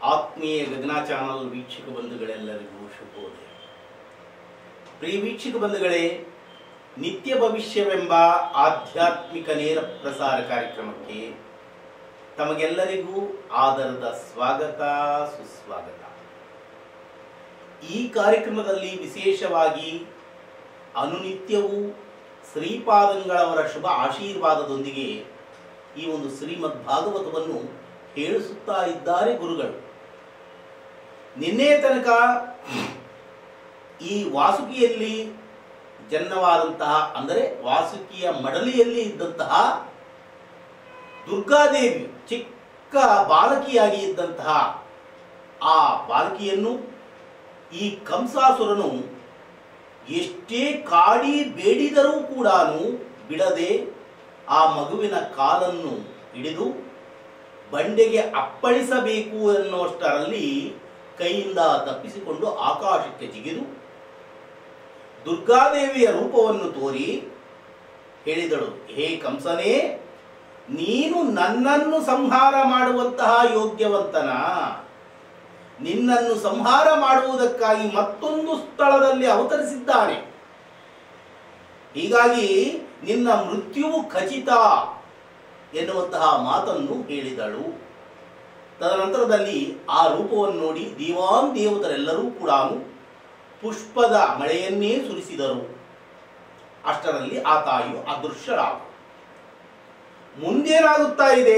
ಆತ್ಮೀಯ ಗಗನ ಚಾನಲ್ ವೀಕ್ಷಕ ಬಂಧುಗಳೆಲ್ಲರಿಗೂ ಶುಭೋದಯ ಪ್ರಿಯ ವೀಕ್ಷಕ ಬಂಧುಗಳೇ ನಿತ್ಯ ಭವಿಷ್ಯವೆಂಬ ಆಧ್ಯಾತ್ಮಿಕ ನೇರ ಪ್ರಸಾರ ಕಾರ್ಯಕ್ರಮಕ್ಕೆ ತಮಗೆಲ್ಲರಿಗೂ ಆದರದ ಸ್ವಾಗತ ಸುಸ್ವಾಗತ ಈ ಕಾರ್ಯಕ್ರಮದಲ್ಲಿ ವಿಶೇಷವಾಗಿ ಅನುನಿತ್ಯವೂ ಶ್ರೀಪಾದಂಗಳವರ ಶುಭ ಆಶೀರ್ವಾದದೊಂದಿಗೆ ಈ ಒಂದು ಶ್ರೀಮದ್ ಭಾಗವತವನ್ನು ಹೇಳಿಸುತ್ತಾ ಇದ್ದಾರೆ ಗುರುಗಳು ನಿನ್ನೆ ತನಕ ಈ ವಾಸುಕಿಯಲ್ಲಿ ಜನ್ಮವಾದಂತಹ ಅಂದರೆ ವಾಸುಕಿಯ ಮಡಲಿಯಲ್ಲಿ ಇದ್ದಂತಹ ದುರ್ಗಾದೇವಿ ಚಿಕ್ಕ ಬಾಲಕಿಯಾಗಿ ಇದ್ದಂತಹ ಆ ಬಾಲಕಿಯನ್ನು ಈ ಕಂಸಾಸುರನು ಎಷ್ಟೇ ಕಾಡಿ ಬೇಡಿದರೂ ಕೂಡ ಬಿಡದೆ ಆ ಮಗುವಿನ ಕಾಲನ್ನು ಹಿಡಿದು ಬಂಡೆಗೆ ಅಪ್ಪಳಿಸಬೇಕು ಎನ್ನುವಷ್ಟರಲ್ಲಿ ಕೈಯಿಂದ ತಪ್ಪಿಸಿಕೊಂಡು ಆಕಾಶಕ್ಕೆ ಜಿಗಿದು ದುರ್ಗಾದೇವಿಯ ರೂಪವನ್ನು ತೋರಿ ಹೇಳಿದಳು ಹೇ ಕಂಸನೇ ನೀನು ನನ್ನನ್ನು ಸಂಹಾರ ಮಾಡುವಂತಹ ಯೋಗ್ಯವಂತನ ನಿನ್ನನ್ನು ಸಂಹಾರ ಮಾಡುವುದಕ್ಕಾಗಿ ಮತ್ತೊಂದು ಸ್ಥಳದಲ್ಲಿ ಅವತರಿಸಿದ್ದಾನೆ ಹೀಗಾಗಿ ನಿನ್ನ ಮೃತ್ಯುವು ಖಚಿತ ಎನ್ನುವಂತಹ ಮಾತನ್ನು ಹೇಳಿದಳು ತದನಂತರದಲ್ಲಿ ಆ ರೂಪವನ್ನು ನೋಡಿ ದೇವಾನ್ ದೇವತರೆಲ್ಲರೂ ಕೂಡ ಪುಷ್ಪದ ಮಳೆಯನ್ನೇ ಸುರಿಸಿದರು ಅಷ್ಟರಲ್ಲಿ ಆ ತಾಯಿಯು ಅದೃಶ್ಯರಾಗ ಮುಂದೇನಾಗುತ್ತಾ ಇದೆ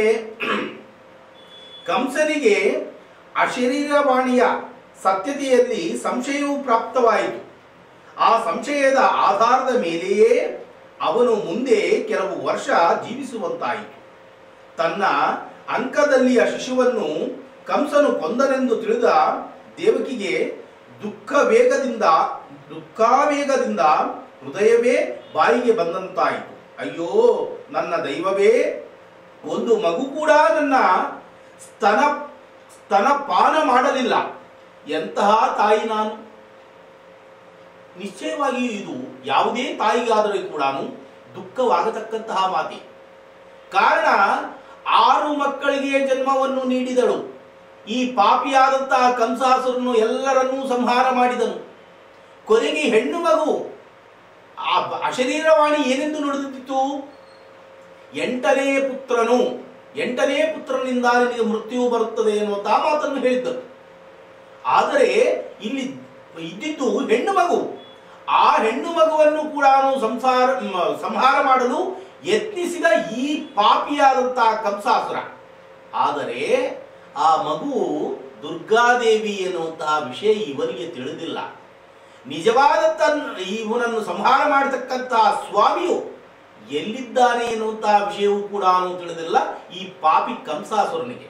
ಕಂಸನಿಗೆ ಅಶರೀರವಾಣಿಯ ಸತ್ಯತೆಯಲ್ಲಿ ಸಂಶಯವು ಪ್ರಾಪ್ತವಾಯಿತು ಆ ಸಂಶಯದ ಆಧಾರದ ಮೇಲೆಯೇ ಅವನು ಮುಂದೆ ಕೆಲವು ವರ್ಷ ಜೀವಿಸುವಂತಾಯಿತು ತನ್ನ ಅಂಕದಲ್ಲಿಯ ಶಿಶುವನ್ನು ಕಂಸನು ಕೊಂದನೆಂದು ತಿಳಿದ ದೇವಕಿಗೆ ದುಃಖ ವೇಗದಿಂದ ದುಃಖಾವೇಗದಿಂದ ಹೃದಯವೇ ಬಾಯಿಗೆ ಬಂದಂತಾಯಿತು ಅಯ್ಯೋ ನನ್ನ ದೈವವೇ ಒಂದು ಮಗು ಕೂಡ ನನ್ನ ಸ್ತನ ಸ್ತನಪಾನ ಮಾಡಲಿಲ್ಲ ಎಂತಹ ತಾಯಿ ನಾನು ನಿಶ್ಚಯವಾಗಿಯೂ ಇದು ಯಾವುದೇ ತಾಯಿಗಾದರೂ ಕೂಡ ದುಃಖವಾಗತಕ್ಕಂತಹ ಮಾತೆ ಕಾರಣ ಆರು ಮಕ್ಕಳಿಗೆ ಜನ್ಮವನ್ನು ನೀಡಿದಳು ಈ ಪಾಪಿಯಾದಂತಹ ಕಂಸಾಸುರನು ಎಲ್ಲರನ್ನೂ ಸಂಹಾರ ಮಾಡಿದನು ಕೊನೆಗೆ ಹೆಣ್ಣು ಮಗು ಆ ಬ- ಅಶರೀರವಾಣಿ ಏನೆಂದು ನುಡಿದಿತ್ತು ಎಂಟನೇ ಪುತ್ರನು ಎಂಟನೇ ಪುತ್ರನಿಂದ ನಿನಗೆ ಮೃತ್ಯು ಬರುತ್ತದೆ ಎನ್ನುವಂತಹ ಮಾತನ್ನು ಹೇಳಿದ್ದರು ಆದರೆ ಇಲ್ಲಿ ಇದ್ದಿದ್ದು ಹೆಣ್ಣು ಮಗು ಆ ಹೆಣ್ಣು ಮಗುವನ್ನು ಕೂಡ ಸಂಸಾರ ಮ- ಸಂಹಾರ ಮಾಡಲು ಯತ್ನಿಸಿದ ಈ ಪಾಪಿಯಾದಂತಹ ಕಂಸಾಸುರ ಆದರೆ ಆ ಮಗು ದುರ್ಗಾದೇವಿ ಎನ್ನುವಂತಹ ವಿಷಯ ಇವನಿಗೆ ತಿಳಿದಿಲ್ಲ ನಿಜವಾದಂತ ಇವನನ್ನು ಸಂಹಾರ ಮಾಡತಕ್ಕಂತಹ ಸ್ವಾಮಿಯು ಎಲ್ಲಿದ್ದಾನೆ ಎನ್ನುವಂತಹ ವಿಷಯವೂ ಕೂಡ ಅವನು ತಿಳಿದಿಲ್ಲ ಈ ಪಾಪಿ ಕಂಸಾಸುರನಿಗೆ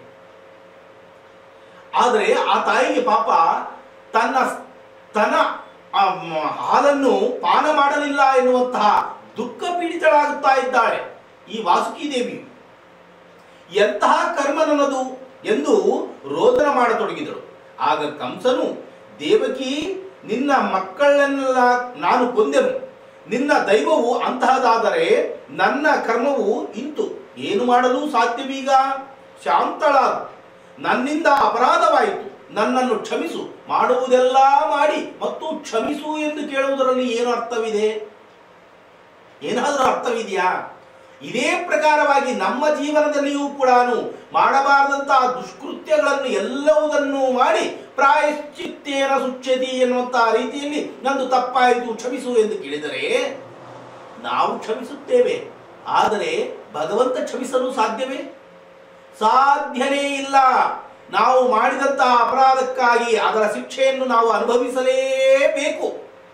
ಆದರೆ ಆ ತಾಯಿಗೆ ಪಾಪ ತನ್ನ ತನ್ನ ಆ, ಮ- ಹಾಲನ್ನು ಪಾನ ಮಾಡಲಿಲ್ಲ ಎನ್ನುವಂತಹ ದುಃಖ ಪೀಡಿತಳಾಗುತ್ತಾ ಇದ್ದಾಳೆ ಈ ವಾಸುಕಿ ದೇವಿ ಎಂತಹ ಕರ್ಮ ನನ್ನದು ಎಂದು ರೋದನ ಮಾಡತೊಡಗಿದಳು ಆಗ ಕಂಸನು ದೇವಕಿ ನಿನ್ನ ಮಕ್ಕಳನ್ನೆಲ್ಲ ನಾನು ಕೊಂದೆನು ನಿನ್ನ ದೈವವು ಅಂತಹದಾದರೆ ನನ್ನ ಕರ್ಮವು ಇಂತು ಏನು ಮಾಡಲು ಸಾಧ್ಯವೀಗ ಶಾಂತಳಾದ ನನ್ನಿಂದ ಅಪರಾಧವಾಯಿತು ನನ್ನನ್ನು ಕ್ಷಮಿಸು ಮಾಡುವುದೆಲ್ಲ ಮಾಡಿ ಮತ್ತು ಕ್ಷಮಿಸು ಎಂದು ಕೇಳುವುದರಲ್ಲಿ ಏನು ಅರ್ಥವಿದೆ ಏನಾದರೂ ಅರ್ಥವಿದೆಯಾ ಇದೇ ಪ್ರಕಾರವಾಗಿ ನಮ್ಮ ಜೀವನದಲ್ಲಿಯೂ ಕೂಡ ಮಾಡಬಾರದಂತಹ ದುಷ್ಕೃತ್ಯಗಳನ್ನು ಎಲ್ಲವುದನ್ನು ಮಾಡಿ ಪ್ರಾಯಶ್ಚಿತ್ತೇನ ಸುಚ್ಯತಿ ಎನ್ನುವಂತಹ ರೀತಿಯಲ್ಲಿ ನಂದು ತಪ್ಪಾಯಿತು ಕ್ಷಮಿಸು ಎಂದು ಕೇಳಿದರೆ ನಾವು ಕ್ಷಮಿಸುತ್ತೇವೆ ಆದರೆ ಭಗವಂತ ಕ್ಷಮಿಸಲು ಸಾಧ್ಯವೇ ಸಾಧ್ಯನೇ ಇಲ್ಲ ನಾವು ಮಾಡಿದಂತಹ ಅಪರಾಧಕ್ಕಾಗಿ ಅದರ ಶಿಕ್ಷೆಯನ್ನು ನಾವು ಅನುಭವಿಸಲೇಬೇಕು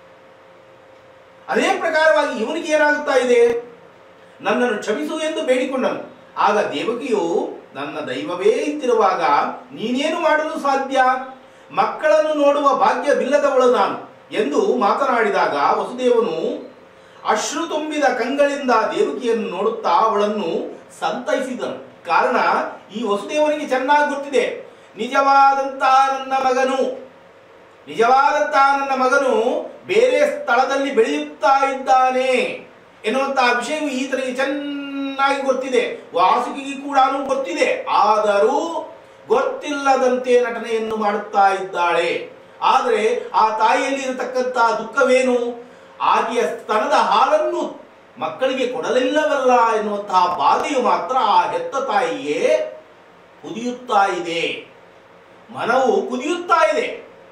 ಅದೇ ಪ್ರಕಾರವಾಗಿ ಇವನಿಗೆ ಏನಾಗುತ್ತಾ ಇದೆ ನನ್ನನ್ನು ಕ್ಷಮಿಸು ಎಂದು ಬೇಡಿಕೊಂಡನು ಆಗ ದೇವಕಿಯು ನನ್ನ ದೈವವೇ ಇದ್ದಿರುವಾಗ ನೀನೇನು ಮಾಡಲು ಸಾಧ್ಯ ಮಕ್ಕಳನ್ನು ನೋಡುವ ಭಾಗ್ಯವಿಲ್ಲದವಳು ನಾನು ಎಂದು ಮಾತನಾಡಿದಾಗ ವಸುದೇವನು ಅಶ್ರು ತುಂಬಿದ ಕಂಗಳಿಂದ ದೇವಕಿಯನ್ನು ನೋಡುತ್ತಾ ಅವಳನ್ನು ಸಂತೈಸಿದನು ಕಾರಣ ಈ ವಸುದೇವನಿಗೆ ಚೆನ್ನಾಗಿ ಗೊತ್ತಿದೆ ನಿಜವಾದಂತಹ ನನ್ನ ಮಗನು ನಿಜವಾದಂತಹ ನನ್ನ ಮಗನು ಬೇರೆ ಸ್ಥಳದಲ್ಲಿ ಬೆಳೆಯುತ್ತಾ ಇದ್ದಾನೆ ಎನ್ನುವಂತಹ ವಿಷಯವು ಈತನಿಗೆ ಚೆನ್ನಾಗಿ ಗೊತ್ತಿದೆ ವಾಸುಕಿಗೆ ಕೂಡ ಗೊತ್ತಿದೆ ಆದರೂ ಗೊತ್ತಿಲ್ಲದಂತೆ ನಟನೆಯನ್ನು ಮಾಡುತ್ತಾ ಇದ್ದಾಳೆ ಆದರೆ ಆ ತಾಯಿಯಲ್ಲಿ ಇರತಕ್ಕಂತಹ ದುಃಖವೇನು ಆಕೆಯ ಸ್ತನದ ಹಾಲನ್ನು ಮಕ್ಕಳಿಗೆ ಕೊಡಲಿಲ್ಲವಲ್ಲ ಎನ್ನುವಂತಹ ಬಾಧೆಯು ಮಾತ್ರ ಆ ಹೆತ್ತ ತಾಯಿಯೇ ಕುದಿಯುತ್ತಾ ಇದೆ ಮನವು ಕುದಿಯುತ್ತಾ ಇದೆ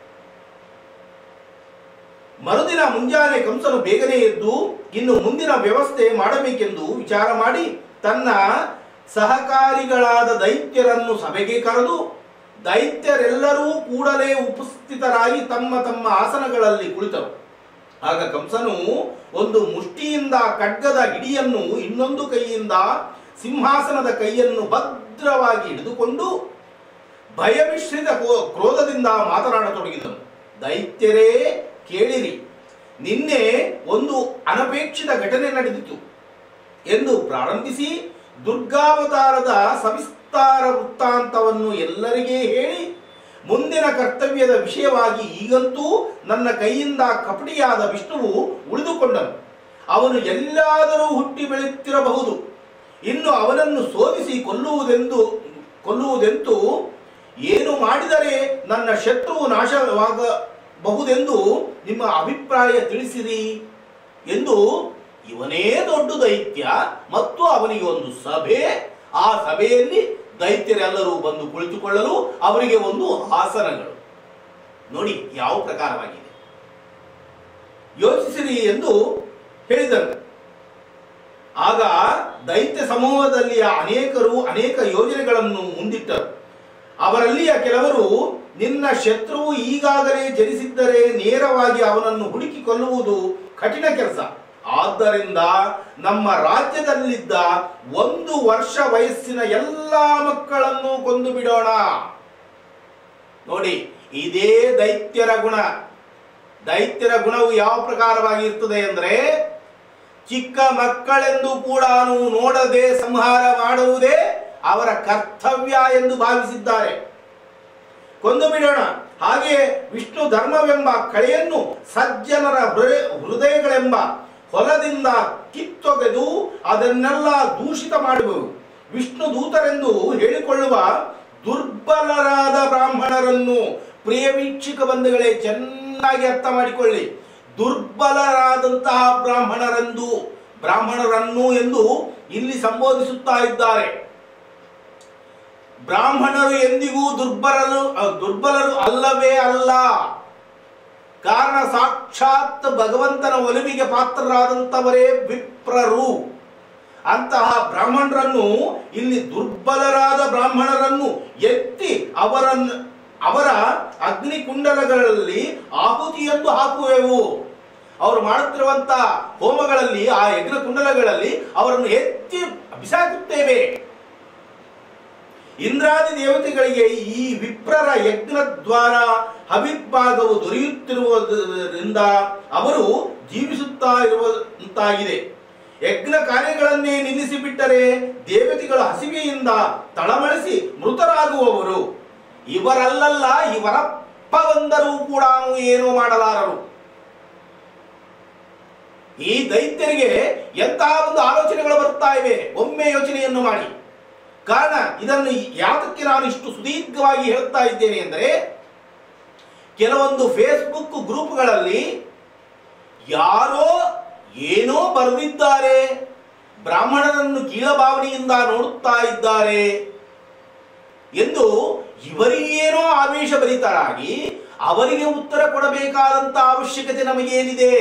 ಮರುದಿನ ಮುಂಜಾನೆ ಕಂಸನು ಬೇಗನೆ ಎದ್ದು ಇನ್ನು ಮುಂದಿನ ವ್ಯವಸ್ಥೆ ಮಾಡಬೇಕೆಂದು ವಿಚಾರ ಮಾಡಿ ತನ್ನ ಸಹಕಾರಿಗಳಾದ ದೈತ್ಯರನ್ನು ಸಭೆಗೆ ಕರೆದು ದೈತ್ಯರೆಲ್ಲರೂ ಕೂಡಲೇ ಉಪಸ್ಥಿತರಾಗಿ ತಮ್ಮ ತಮ್ಮ ಆಸನಗಳಲ್ಲಿ ಕುಳಿತರು ಆಗ ಕಂಸನು ಒಂದು ಮುಷ್ಟಿಯಿಂದ ಖಡ್ಗದ ಹಿಡಿಯನ್ನು ಇನ್ನೊಂದು ಕೈಯಿಂದ ಸಿಂಹಾಸನದ ಕೈಯನ್ನು ಭದ್ರವಾಗಿ ಹಿಡಿದುಕೊಂಡು ಭಯಮಿಶ್ರಿತ ಕೋ- ಕ್ರೋಧದಿಂದ ಮಾತನಾಡತೊಡಗಿದನು ದೈತ್ಯರೇ ಕೇಳಿರಿ ನಿನ್ನೆ ಒಂದು ಅನಪೇಕ್ಷಿತ ಘಟನೆ ನಡೆದಿತು ಎಂದು ಪ್ರಾರಂಭಿಸಿ ದುರ್ಗಾವತಾರದ ಸವಿಸ್ತಾರ ವೃತ್ತಾಂತವನ್ನು ಎಲ್ಲರಿಗೇ ಹೇಳಿ ಮುಂದಿನ ಕರ್ತವ್ಯದ ವಿಷಯವಾಗಿ ಈಗಂತೂ ನನ್ನ ಕೈಯಿಂದ ಕಪಟಿಯಾದ ವಿಷ್ಣುವು ಉಳಿದುಕೊಂಡನು ಅವನು ಎಲ್ಲಾದರೂ ಹುಟ್ಟಿ ಬೆಳೆಯುತ್ತಿರಬಹುದು ಇನ್ನು ಅವನನ್ನು ಸೋಲಿಸಿ ಕೊಲ್ಲುವುದೆಂದು ಕೊಲ್ಲುವುದೆಂತೂ ಏನು ಮಾಡಿದರೆ ನನ್ನ ಶತ್ರುವು ನಾಶವಾಗಬಹುದೆಂದು ನಿಮ್ಮ ಅಭಿಪ್ರಾಯ ತಿಳಿಸಿರಿ ಎಂದು ಇವನೇ ದೊಡ್ಡ ದೈತ್ಯ ಮತ್ತು ಅವನಿಗೆ ಒಂದು ಸಭೆ ಆ ಸಭೆಯಲ್ಲಿ ದೈತ್ಯರೆಲ್ಲರೂ ಬಂದು ಕುಳಿತುಕೊಳ್ಳಲು ಅವರಿಗೆ ಒಂದು ಆಸನಗಳು ನೋಡಿ ಯಾವ ಪ್ರಕಾರವಾಗಿದೆ ಯೋಚಿಸಿರಿ ಎಂದು ಹೇಳಿದರು ಆಗ ದೈತ್ಯ ಸಮೂಹದಲ್ಲಿಯ ಅನೇಕರು ಅನೇಕ ಯೋಜನೆಗಳನ್ನು ಮುಂದಿಟ್ಟರು ಅವರಲ್ಲಿಯ ಕೆಲವರು ನಿನ್ನ ಶತ್ರುವು ಈಗಾಗಲೇ ಜನಿಸಿದ್ದರೆ ನೇರವಾಗಿ ಅವನನ್ನು ಹುಡುಕಿ ಕೊಲ್ಲುವುದು ಕಠಿಣ ಕೆಲಸ ಆದ್ದರಿಂದ ನಮ್ಮ ರಾಜ್ಯದಲ್ಲಿದ್ದ ಒಂದು ವರ್ಷ ವಯಸ್ಸಿನ ಎಲ್ಲ ಮಕ್ಕಳನ್ನು ಕೊಂದು ಬಿಡೋಣ ನೋಡಿ ಇದೇ ದೈತ್ಯರ ಗುಣ ದೈತ್ಯರ ಗುಣವು ಯಾವ ಪ್ರಕಾರವಾಗಿ ಇರ್ತದೆ ಅಂದ್ರೆ ಚಿಕ್ಕ ಮಕ್ಕಳೆಂದು ಕೂಡ ನೋಡದೆ ಸಂಹಾರ ಮಾಡುವುದೇ ಅವರ ಕರ್ತವ್ಯ ಎಂದು ಭಾವಿಸಿದ್ದಾರೆ ಕೊಂದು ಬಿಡೋಣ ಹಾಗೆ ವಿಷ್ಣು ಧರ್ಮವೆಂಬ ಕಳೆಯನ್ನು ಸಜ್ಜನರ ಹೃದಯ ಹೃದಯಗಳೆಂಬ ಹೊಲದಿಂದ ಕಿತ್ತೊಗೆದು ಅದನ್ನೆಲ್ಲ ದೂಷಿತ ಮಾಡುವುದು ವಿಷ್ಣು ದೂತರೆಂದು ಹೇಳಿಕೊಳ್ಳುವ ದುರ್ಬಲರಾದ ಬ್ರಾಹ್ಮಣರನ್ನು ಪ್ರಿಯ ವೀಕ್ಷಕ ಬಂಧುಗಳೇ ಚೆನ್ನಾಗಿ ಅರ್ಥ ಮಾಡಿಕೊಳ್ಳಿ ದುರ್ಬಲರಾದಂತಹ ಬ್ರಾಹ್ಮಣರೆಂದು ಬ್ರಾಹ್ಮಣರನ್ನು ಎಂದು ಇಲ್ಲಿ ಸಂಬೋಧಿಸುತ್ತಾ ಇದ್ದಾರೆ ಬ್ರಾಹ್ಮಣರು ಎಂದಿಗೂ ದುರ್ಬಲರು ಅ, ದುರ್ಬಲರು ಅಲ್ಲವೇ ಅಲ್ಲ ಕಾರಣ ಸಾಕ್ಷಾತ್ ಭಗವಂತನ ಒಲವಿಗೆ ಪಾತ್ರರಾದಂತವರೇ ವಿಪ್ರರು ಅಂತಹ ಬ್ರಾಹ್ಮಣರನ್ನು ಇಲ್ಲಿ ದುರ್ಬಲರಾದ ಬ್ರಾಹ್ಮಣರನ್ನು ಎತ್ತಿ ಅವರನ್ನು ಅವರ ಅಗ್ನಿಕುಂಡಲಗಳಲ್ಲಿ ಆಹುತಿಯೆಂದು ಹಾಕುವೆವು ಅವರು ಮಾಡುತ್ತಿರುವಂತ ಹೋಮಗಳಲ್ಲಿ ಆ ಯಜ್ಞ ಕುಂಡಲಗಳಲ್ಲಿ ಅವರನ್ನು ಎತ್ತಿ ಬಿಸಾಕುತ್ತೇವೆ ಇಂದ್ರಾದಿ ದೇವತೆಗಳಿಗೆ ಈ ವಿಪ್ರರ ಯಜ್ಞ ದ್ವಾರ ಹವಿರ್ಭಾಗವು ದೊರೆಯುತ್ತಿರುವುದರಿಂದ ಅವರು ಜೀವಿಸುತ್ತಾ ಇರುವಂತಾಗಿದೆ ಯಜ್ಞ ಕಾರ್ಯಗಳನ್ನೇ ನಿಲ್ಲಿಸಿಬಿಟ್ಟರೆ ದೇವತೆಗಳ ಹಸಿವೆಯಿಂದ ತಳಮಳಿಸಿ ಮೃತರಾಗುವವರು ಇವರಲ್ಲಲ್ಲ ಇವರಪ್ಪ ಬಂದರೂ ಕೂಡ ಏನೂ ಮಾಡಲಾರರು ಈ ದೈತ್ಯರಿಗೆ ಎಂತಹ ಒಂದು ಆಲೋಚನೆಗಳು ಬರ್ತಾ ಇವೆ ಒಮ್ಮೆ ಯೋಚನೆಯನ್ನು ಮಾಡಿ ಕಾರಣ ಇದನ್ನು ಯಾತಕ್ಕೆ ನಾನು ಇಷ್ಟು ಸುದೀರ್ಘವಾಗಿ ಹೇಳ್ತಾ ಇದ್ದೇನೆ ಅಂದರೆ ಕೆಲವೊಂದು ಫೇಸ್ಬುಕ್ ಗ್ರೂಪ್ಗಳಲ್ಲಿ ಯಾರೋ ಏನೋ ಬರೆದಿದ್ದಾರೆ ಬ್ರಾಹ್ಮಣರನ್ನು ಕೀಳಭಾವನೆಯಿಂದ ನೋಡುತ್ತಾ ಇದ್ದಾರೆ ಎಂದು ಇವರಿಗೇನೋ ಆವೇಶ ಭರಿತರಾಗಿ ಅವರಿಗೆ ಉತ್ತರ ಕೊಡಬೇಕಾದಂತ ಅವಶ್ಯಕತೆ ನಮಗೇನಿದೆ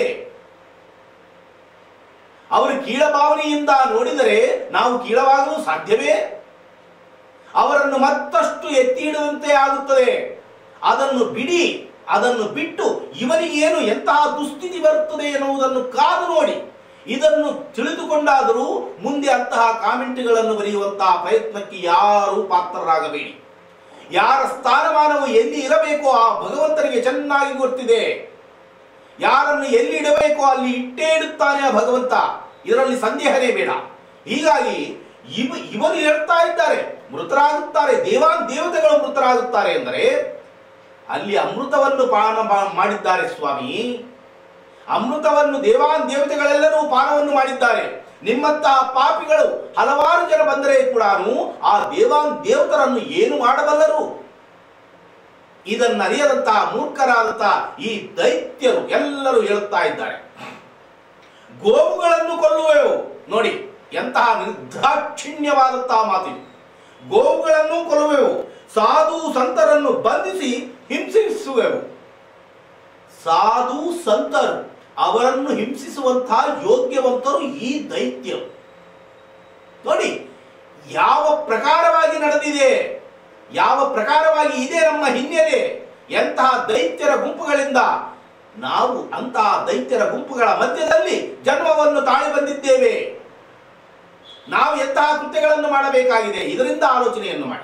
ಅವರು ಕೀಳಭಾವನೆಯಿಂದ ನೋಡಿದರೆ ನಾವು ಕೀಳವಾಗಲು ಸಾಧ್ಯವೇ ಅವರನ್ನು ಮತ್ತಷ್ಟು ಎತ್ತಿ ಇಡುವಂತೆ ಆಗುತ್ತದೆ ಅದನ್ನು ಬಿಡಿ ಅದನ್ನು ಬಿಟ್ಟು ಇವರಿಗೇನು ಎಂತಹ ದುಸ್ಥಿತಿ ಬರುತ್ತದೆ ಎನ್ನುವುದನ್ನು ಕಾದು ನೋಡಿ ಇದನ್ನು ತಿಳಿದುಕೊಂಡಾದರೂ ಮುಂದೆ ಅಂತಹ ಕಾಮೆಂಟ್ಗಳನ್ನು ಬರೆಯುವಂತಹ ಪ್ರಯತ್ನಕ್ಕೆ ಯಾರೂ ಪಾತ್ರರಾಗಬೇಡಿ ಯಾರ ಸ್ಥಾನಮಾನವು ಎಲ್ಲಿ ಇರಬೇಕೋ ಆ ಭಗವಂತನಿಗೆ ಚೆನ್ನಾಗಿ ಗೊತ್ತಿದೆ ಯಾರನ್ನು ಎಲ್ಲಿ ಇಡಬೇಕೋ ಅಲ್ಲಿ ಇಟ್ಟೇ ಇಡುತ್ತಾನೆ ಆ ಭಗವಂತ ಇದರಲ್ಲಿ ಸಂದೇಹನೇ ಬೇಡ ಹೀಗಾಗಿ ಇವ ಇವರು ಹೇಳ್ತಾ ಇದ್ದಾರೆ ಮೃತರಾಗುತ್ತಾರೆ ದೇವಾನ್ ದೇವತೆಗಳು ಮೃತರಾಗುತ್ತಾರೆ ಎಂದರೆ ಅಲ್ಲಿ ಅಮೃತವನ್ನು ಪಾನ ಮಾ- ಮಾಡಿದ್ದಾರೆ ಸ್ವಾಮಿ ಅಮೃತವನ್ನು ದೇವಾನ್ ದೇವತೆಗಳೆಲ್ಲರೂ ಪಾನವನ್ನು ಮಾಡಿದ್ದಾರೆ ನಿಮ್ಮಂತಹ ಪಾಪಿಗಳು ಹಲವಾರು ಜನ ಬಂದರೆ ಕೂಡ ಆ ದೇವಾನ್ ದೇವತರನ್ನು ಏನು ಮಾಡಬಲ್ಲರು ಇದನ್ನರಿಯದಂತಹ ಮೂರ್ಖರಾದಂತಹ ಈ ದೈತ್ಯರು ಎಲ್ಲರೂ ಹೇಳುತ್ತಾ ಇದ್ದಾರೆ ಗೋವುಗಳನ್ನು ಕೊಲ್ಲುವೆವು ನೋಡಿ ಎಂತಹ ನಿರ್ದಾಕ್ಷಿಣ್ಯವಾದಂತಹ ಮಾತಿದು ಗೋವುಗಳನ್ನು ಕೊಲ್ಲುವೆವು ಸಾಧು ಸಂತರನ್ನು ಬಂಧಿಸಿ ಹಿಂಸಿಸುವೆವು ಸಾಧು ಸಂತರು ಅವರನ್ನು ಹಿಂಸಿಸುವಂತಹ ಯೋಗ್ಯವಂತರು ಈ ದೈತ್ಯರು ನೋಡಿ ಯಾವ ಪ್ರಕಾರವಾಗಿ ನಡೆದಿದೆ ಯಾವ ಪ್ರಕಾರವಾಗಿ ಇದೆ ನಮ್ಮ ಹಿನ್ನೆಲೆ ಎಂತಹ ದೈತ್ಯರ ಗುಂಪುಗಳಿಂದ ನಾವು ಅಂತಹ ದೈತ್ಯರ ಗುಂಪುಗಳ ಮಧ್ಯದಲ್ಲಿ ಜನ್ಮವನ್ನು ತಾಳಿ ಬಂದಿದ್ದೇವೆ ನಾವು ಎಂತಹ ಕೃತ್ಯಗಳನ್ನು ಮಾಡಬೇಕಾಗಿದೆ ಇದರಿಂದ ಆಲೋಚನೆಯನ್ನು ಮಾಡಿ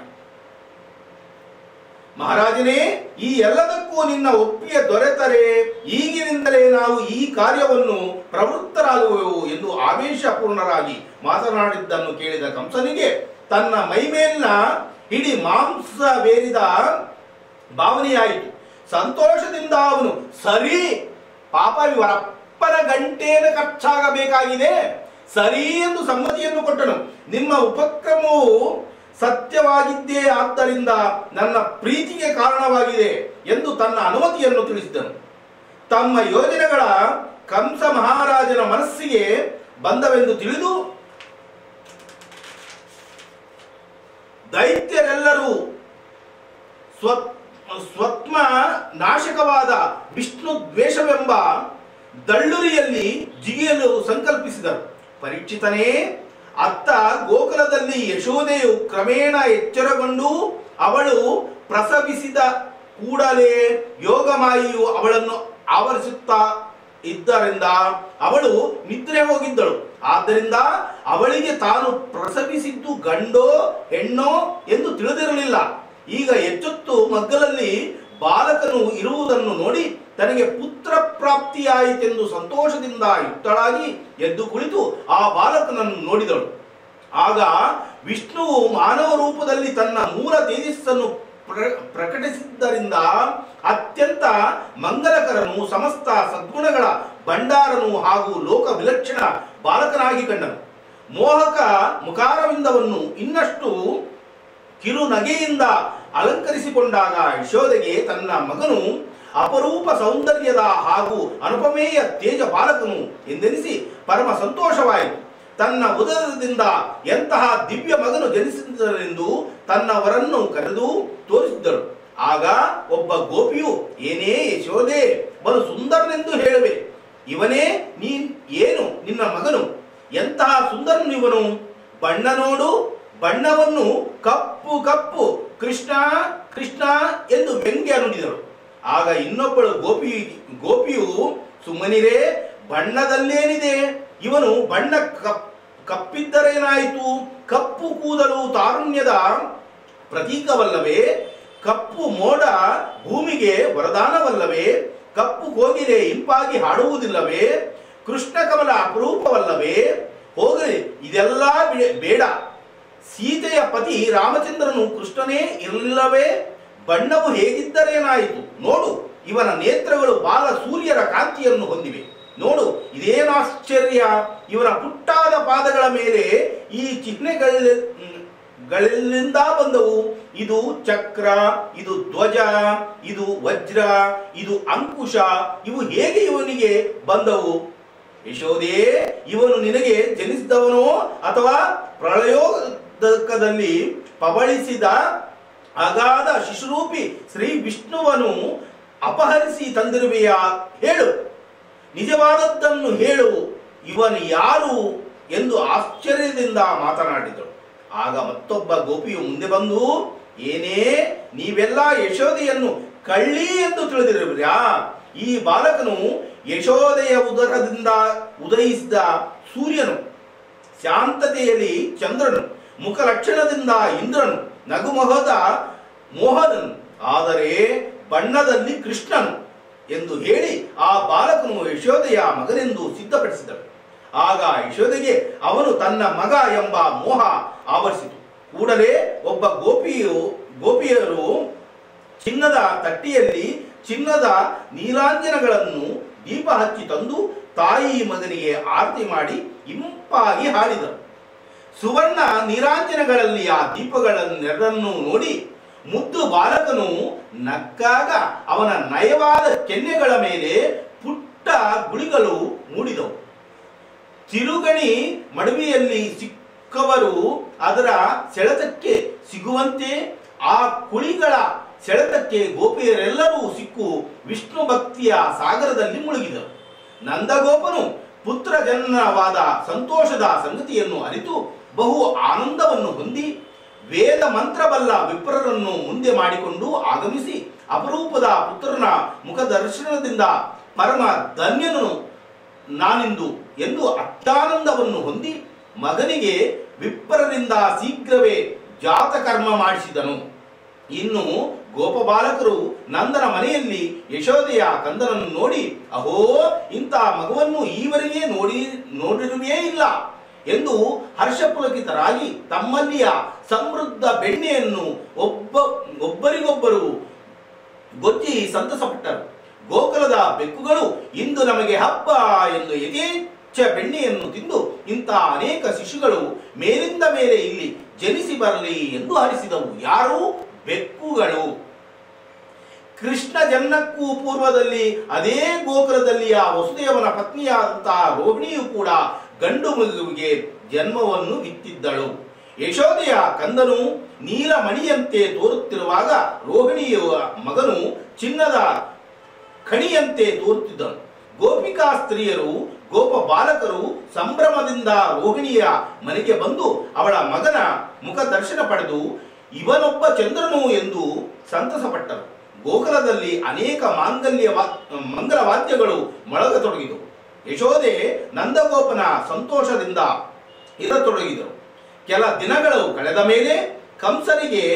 ಮಹಾರಾಜನೇ ಈ ಎಲ್ಲದಕ್ಕೂ ನಿನ್ನ ಒಪ್ಪಿಗೆ ದೊರೆತರೆ ಈಗಿನಿಂದಲೇ ನಾವು ಈ ಕಾರ್ಯವನ್ನು ಪ್ರವೃತ್ತರಾಗುವೆವು ಎಂದು ಆವೇಶಪೂರ್ಣರಾಗಿ ಮಾತನಾಡಿದ್ದನ್ನು ಕೇಳಿದ ಕಂಸನಿಗೆ ತನ್ನ ಮೈಮೇಲಿನ ಹಿಡಿ ಮಾಂಸವೇರಿದ ಭಾವನೆಯಾಯಿತು ಸಂತೋಷದಿಂದ ಅವನು ಸರಿ ಪಾಪ ಇವರಪ್ಪನ ಗಂಟೇನ ಖರ್ಚಾಗಬೇಕಾಗಿದೆ ಸರಿ ಎಂದು ಸಮ್ಮತಿಯನ್ನು ಕೊಟ್ಟನು ನಿಮ್ಮ ಉಪಕ್ರಮವು ಸತ್ಯವಾಗಿದ್ದೇ ಆದ್ದರಿಂದ ನನ್ನ ಪ್ರೀತಿಗೆ ಕಾರಣವಾಗಿದೆ ಎಂದು ತನ್ನ ಅನುಮತಿಯನ್ನು ತಿಳಿಸಿದನು ತಮ್ಮ ಯೋಜನೆಗಳ ಕಂಸ ಮಹಾರಾಜನ ಮನಸ್ಸಿಗೆ ಬಂದವೆಂದು ತಿಳಿದು ದೈತ್ಯರೆಲ್ಲರೂ ಸ್ವ ಸ್ವತ್ಮ ನಾಶಕವಾದ ವಿಷ್ಣು ದ್ವೇಷವೆಂಬ ದಳ್ಳುರಿಯಲ್ಲಿ ಜಿಗಿಯಲು ಸಂಕಲ್ಪಿಸಿದರು ಪರೀಕ್ಷಿತನೇ ಅತ್ತ ಗೋಕುಲದಲ್ಲಿ ಯಶೋದೆಯು ಕ್ರಮೇಣ ಎಚ್ಚರಗೊಂಡು ಅವಳು ಪ್ರಸವಿಸಿದ ಕೂಡಲೇ ಯೋಗಮಾಯಿಯು ಅವಳನ್ನು ಆವರಿಸುತ್ತಾ ಇದ್ದರಿಂದ ಅವಳು ನಿದ್ರೆ ಹೋಗಿದ್ದಳು ಆದ್ದರಿಂದ ಅವಳಿಗೆ ತಾನು ಪ್ರಸವಿಸಿದ್ದು ಗಂಡೋ ಹೆಣ್ಣೋ ಎಂದು ತಿಳಿದಿರಲಿಲ್ಲ ಈಗ ಎಚ್ಚೊತ್ತು ಮಗ್ಗಲಲ್ಲಿ ಬಾಲಕನು ಇರುವುದನ್ನು ನೋಡಿ ತನಗೆ ಪುತ್ರ ಪ್ರಾಪ್ತಿಯಾಯಿತೆಂದು ಸಂತೋಷದಿಂದ ಯುಕ್ತಳಾಗಿ ಎದ್ದು ಕುಳಿತು ಆ ಬಾಲಕನನ್ನು ನೋಡಿದಳು ಆಗ ವಿಷ್ಣುವು ಮಾನವ ರೂಪದಲ್ಲಿ ತನ್ನ ಮೂಲ ತೇಜಸ್ಸನ್ನು ಪ್ರ- ಪ್ರಕಟಿಸಿದ್ದರಿಂದ ಅತ್ಯಂತ ಮಂಗಲಕರನು ಸಮಸ್ತ ಸದ್ಗುಣಗಳ ಭಂಡಾರನು ಹಾಗೂ ಲೋಕ ವಿಲಕ್ಷಣ ಬಾಲಕನಾಗಿ ಕಂಡನು ಮೋಹಕ ಮುಖಾರವಿಂದವನ್ನು ಇನ್ನಷ್ಟು ಕಿರು ನಗೆಯಿಂದ ಅಲಂಕರಿಸಿಕೊಂಡಾಗ ಯಶೋದೆಗೆ ತನ್ನ ಮಗನು ಅಪರೂಪ ಸೌಂದರ್ಯದ ಹಾಗೂ ಅನುಪಮೇಯ ತೇಜ ಬಾಲಕನು ಎಂದೆನಿಸಿ ಪರಮ ಸಂತೋಷವಾಯಿತು ತನ್ನ ಉದರದಿಂದ ಎಂತಹ ದಿವ್ಯ ಮಗನು ಜನಿಸಿದರೆಂದು ತನ್ನವರನ್ನು ಕರೆದು ತೋರಿಸಿದ್ದಳು ಆಗ ಒಬ್ಬ ಗೋಪಿಯು ಏನೇ ಯಶೋದೆ ಬಲು ಸುಂದರನೆಂದು ಹೇಳುವೆ ಇವನೇ ನೀ ಏನು ನಿನ್ನ ಮಗನು ಎಂತಹ ಸುಂದರನು ಇವನು ಬಣ್ಣ ನೋಡು ಬಣ್ಣವನ್ನು ಕಪ್ಪು ಕಪ್ಪು ಕೃಷ್ಣ ಕೃಷ್ಣ ಎಂದು ವ್ಯಂಗ್ಯ ನುಡಿದಳು ಆಗ ಇನ್ನೊಬ್ಬಳು ಗೋಪಿ ಗೋಪಿಯು ಸುಮ್ಮನಿರೇ ಬಣ್ಣದಲ್ಲೇನಿದೆ ಇವನು ಬಣ್ಣ ಕಪ್ ಕಪ್ಪಿದ್ದರೇನಾಯಿತು ಕಪ್ಪು ಕೂದಲು ತಾರುಣ್ಯದ ಪ್ರತೀಕವಲ್ಲವೇ ಕಪ್ಪು ಮೋಡ ಭೂಮಿಗೆ ವರದಾನವಲ್ಲವೇ ಕಪ್ಪು ಕೋಗಿಲೆ ಇಂಪಾಗಿ ಹಾಡುವುದಿಲ್ಲವೇ ಕೃಷ್ಣ ಕಮಲ ಅಪರೂಪವಲ್ಲವೇ ಹೋಗಲಿ ಇದೆಲ್ಲ ಬೇ- ಬೇಡ ಸೀತೆಯ ಪತಿ ರಾಮಚಂದ್ರನು ಕೃಷ್ಣನೇ ಇರಲಿಲ್ಲವೇ ಬಣ್ಣವು ಹೇಗಿದ್ದರೇನಾಯಿತು ನೋಡು ಇವನ ನೇತ್ರಗಳು ಬಾಲ ಸೂರ್ಯರ ಕಾಂತಿಯನ್ನು ಹೊಂದಿವೆ ನೋಡು ಇದೇನು ಆಶ್ಚರ್ಯ ಇವನ ಪುಟ್ಟಾದ ಪಾದಗಳ ಮೇಲೆ ಈ ಚಿಹ್ನೆಗಳ ಗಳಿಂದ ಬಂದವು ಇದು ಚಕ್ರ ಇದು ಧ್ವಜ ಇದು ವಜ್ರ ಇದು ಅಂಕುಶ ಇವು ಹೇಗೆ ಇವನಿಗೆ ಬಂದವು ಯಶೋದೇ ಇವನು ನಿನಗೆ ಜನಿಸಿದವನೋ ಅಥವಾ ಪ್ರಳಯೋದಕದಲ್ಲಿ ಪಬಳಿಸಿದ ಅಗಾಧ ಶಿಶುರೂಪಿ ಶ್ರೀ ವಿಷ್ಣುವನು ಅಪಹರಿಸಿ ತಂದಿರುವೆಯಾ ಹೇಳು ನಿಜವಾದದ್ದನ್ನು ಹೇಳು ಇವನು ಯಾರು ಎಂದು ಆಶ್ಚರ್ಯದಿಂದ ಮಾತನಾಡಿದಳು ಆಗ ಮತ್ತೊಬ್ಬ ಗೋಪಿಯು ಮುಂದೆ ಬಂದು ಏನೇ ನೀವೆಲ್ಲ ಯಶೋದೆಯನ್ನು ಕಳ್ಳಿ ಎಂದು ತಿಳಿದಿರುವಿರಾ ಈ ಬಾಲಕನು ಯಶೋದೆಯ ಉದರದಿಂದ ಉದಯಿಸಿದ ಸೂರ್ಯನು ಶಾಂತತೆಯಲ್ಲಿ ಚಂದ್ರನು ಮುಖ ಲಕ್ಷಣದಿಂದ ಇಂದ್ರನು ನಗುಮೊಹದ ಮೋಹನನು ಆದರೆ ಬಣ್ಣದಲ್ಲಿ ಕೃಷ್ಣನು ಎಂದು ಹೇಳಿ ಆ ಬಾಲಕನು ಯಶೋದೆಯ ಮಗನೆಂದು ಸಿದ್ಧಪಡಿಸಿದಳು ಆಗ ಯಶೋದೆಗೆ ಅವನು ತನ್ನ ಮಗ ಎಂಬ ಮೋಹ ಆವರಿಸಿತು ಕೂಡಲೇ ಒಬ್ಬ ಗೋಪಿಯು ಗೋಪಿಯರು ಚಿನ್ನದ ತಟ್ಟಿಯಲ್ಲಿ ಚಿನ್ನದ ನೀಲಾಂಜನಗಳನ್ನು ದೀಪ ಹಚ್ಚಿ ತಂದು ತಾಯಿ ಮಗನಿಗೆ ಆರತಿ ಮಾಡಿ ಇಂಪಾಗಿ ಹಾಡಿದರು ಸುವರ್ಣ ನೀರಾಂಜನಗಳಲ್ಲಿ ಆ ದೀಪಗಳನ್ನೆರಡನ್ನೂ ನೋಡಿ ಮುದ್ದು ಬಾಲಕನು ನಕ್ಕಾಗ ಅವನ ನಯವಾದ ಕೆನ್ನೆಗಳ ಮೇಲೆ ಪುಟ್ಟ ಗುಳಿಗಳು ಮೂಡಿದವು ತಿರುಗಣಿ ಮಡವಿಯಲ್ಲಿ ಸಿಕ್ಕವರು ಅದರ ಸೆಳೆತಕ್ಕೆ ಸಿಗುವಂತೆ ಆ ಕುಳಿಗಳ ಸೆಳೆತಕ್ಕೆ ಗೋಪಿಯರೆಲ್ಲರೂ ಸಿಕ್ಕು ವಿಷ್ಣು ಭಕ್ತಿಯ ಸಾಗರದಲ್ಲಿ ಮುಳುಗಿದರು ನಂದಗೋಪನು ಪುತ್ರ ಜನನವಾದ ಸಂತೋಷದ ಸಂಗತಿಯನ್ನು ಅರಿತು ಬಹು ಆನಂದವನ್ನು ಹೊಂದಿ ವೇದ ಮಂತ್ರಬಲ್ಲ ವಿಪ್ರರನ್ನು ಮುಂದೆ ಮಾಡಿಕೊಂಡು ಆಗಮಿಸಿ ಅಪರೂಪದ ಪುತ್ರನ ಮುಖದರ್ಶನದಿಂದ ಪರಮ ಧನ್ಯನು ನಾನಿಂದು ಎಂದು ಅತ್ಯಾನಂದವನ್ನು ಹೊಂದಿ ಮಗನಿಗೆ ವಿಪ್ರರಿಂದ ಶೀಘ್ರವೇ ಜಾತಕರ್ಮ ಮಾಡಿಸಿದನು ಇನ್ನು ಗೋಪಬಾಲಕರು ನಂದನ ಮನೆಯಲ್ಲಿ ಯಶೋದೆಯ ಕಂದನನ್ನು ನೋಡಿ ಅಹೋ ಇಂಥ ಮಗುವನ್ನು ಈವರೆಗೆ ನೋಡಿ ನೋಡಿರುವೇ ಇಲ್ಲ ಎಂದು ಹರ್ಷಪುಲಕಿತರಾಗಿ ತಮ್ಮಲ್ಲಿಯ ಸಮೃದ್ಧ ಬೆಣ್ಣೆಯನ್ನು ಒಬ್ಬ ಒಬ್ಬರಿಗೊಬ್ಬರು ಗೊತ್ತಿ ಸಂತಸಪಟ್ಟರು ಗೋಕುಲದ ಬೆಕ್ಕುಗಳು ಇಂದು ನಮಗೆ ಹಬ್ಬ ಎಂದು ಯಥೇಚ್ಛ ಬೆಣ್ಣೆಯನ್ನು ತಿಂದು ಇಂಥ ಅನೇಕ ಶಿಶುಗಳು ಮೇಲಿಂದ ಮೇಲೆ ಇಲ್ಲಿ ಜನಿಸಿ ಬರಲಿ ಎಂದು ಹರಿಸಿದವು ಯಾರು ಬೆಕ್ಕುಗಳು ಕೃಷ್ಣ ಜನ್ಮಕ್ಕೂ ಪೂರ್ವದಲ್ಲಿ ಅದೇ ಗೋಕುಲದಲ್ಲಿಯ ವಸುದೇವನ ಪತ್ನಿಯಾದಂತಹ ರೋಹಿಣಿಯು ಕೂಡ ಗಂಡು ಮಗುವಿಗೆ ಜನ್ಮವನ್ನು ಬಿತ್ತಿದ್ದಳು ಯಶೋದೆಯ ಕಂದನು ನೀಲಮಣಿಯಂತೆ ತೋರುತ್ತಿರುವಾಗ ರೋಹಿಣಿಯ ಮಗನು ಚಿನ್ನದ ಖಣಿಯಂತೆ ತೋರುತ್ತಿದ್ದನು ಗೋಪಿಕಾ ಸ್ತ್ರೀಯರು ಗೋಪ ಬಾಲಕರು ಸಂಭ್ರಮದಿಂದ ರೋಹಿಣಿಯ ಮನೆಗೆ ಬಂದು ಅವಳ ಮಗನ ಮುಖ ದರ್ಶನ ಪಡೆದು ಇವನೊಬ್ಬ ಚಂದ್ರನು ಎಂದು ಸಂತಸಪಟ್ಟರು ಗೋಕುಲದಲ್ಲಿ ಅನೇಕ ಮಾಂಗಲ್ಯ ವಾ- ಮಂಗಲ ವಾದ್ಯಗಳು ಮೊಳಗತೊಡಗಿದವು ಯಶೋದೆ ನಂದಗೋಪನ ಸಂತೋಷದಿಂದ ಇರತೊಡಗಿದರು ಕೆಲ ದಿನಗಳು ಕಳೆದ ಮೇಲೆ ಕಂಸನಿಗೆ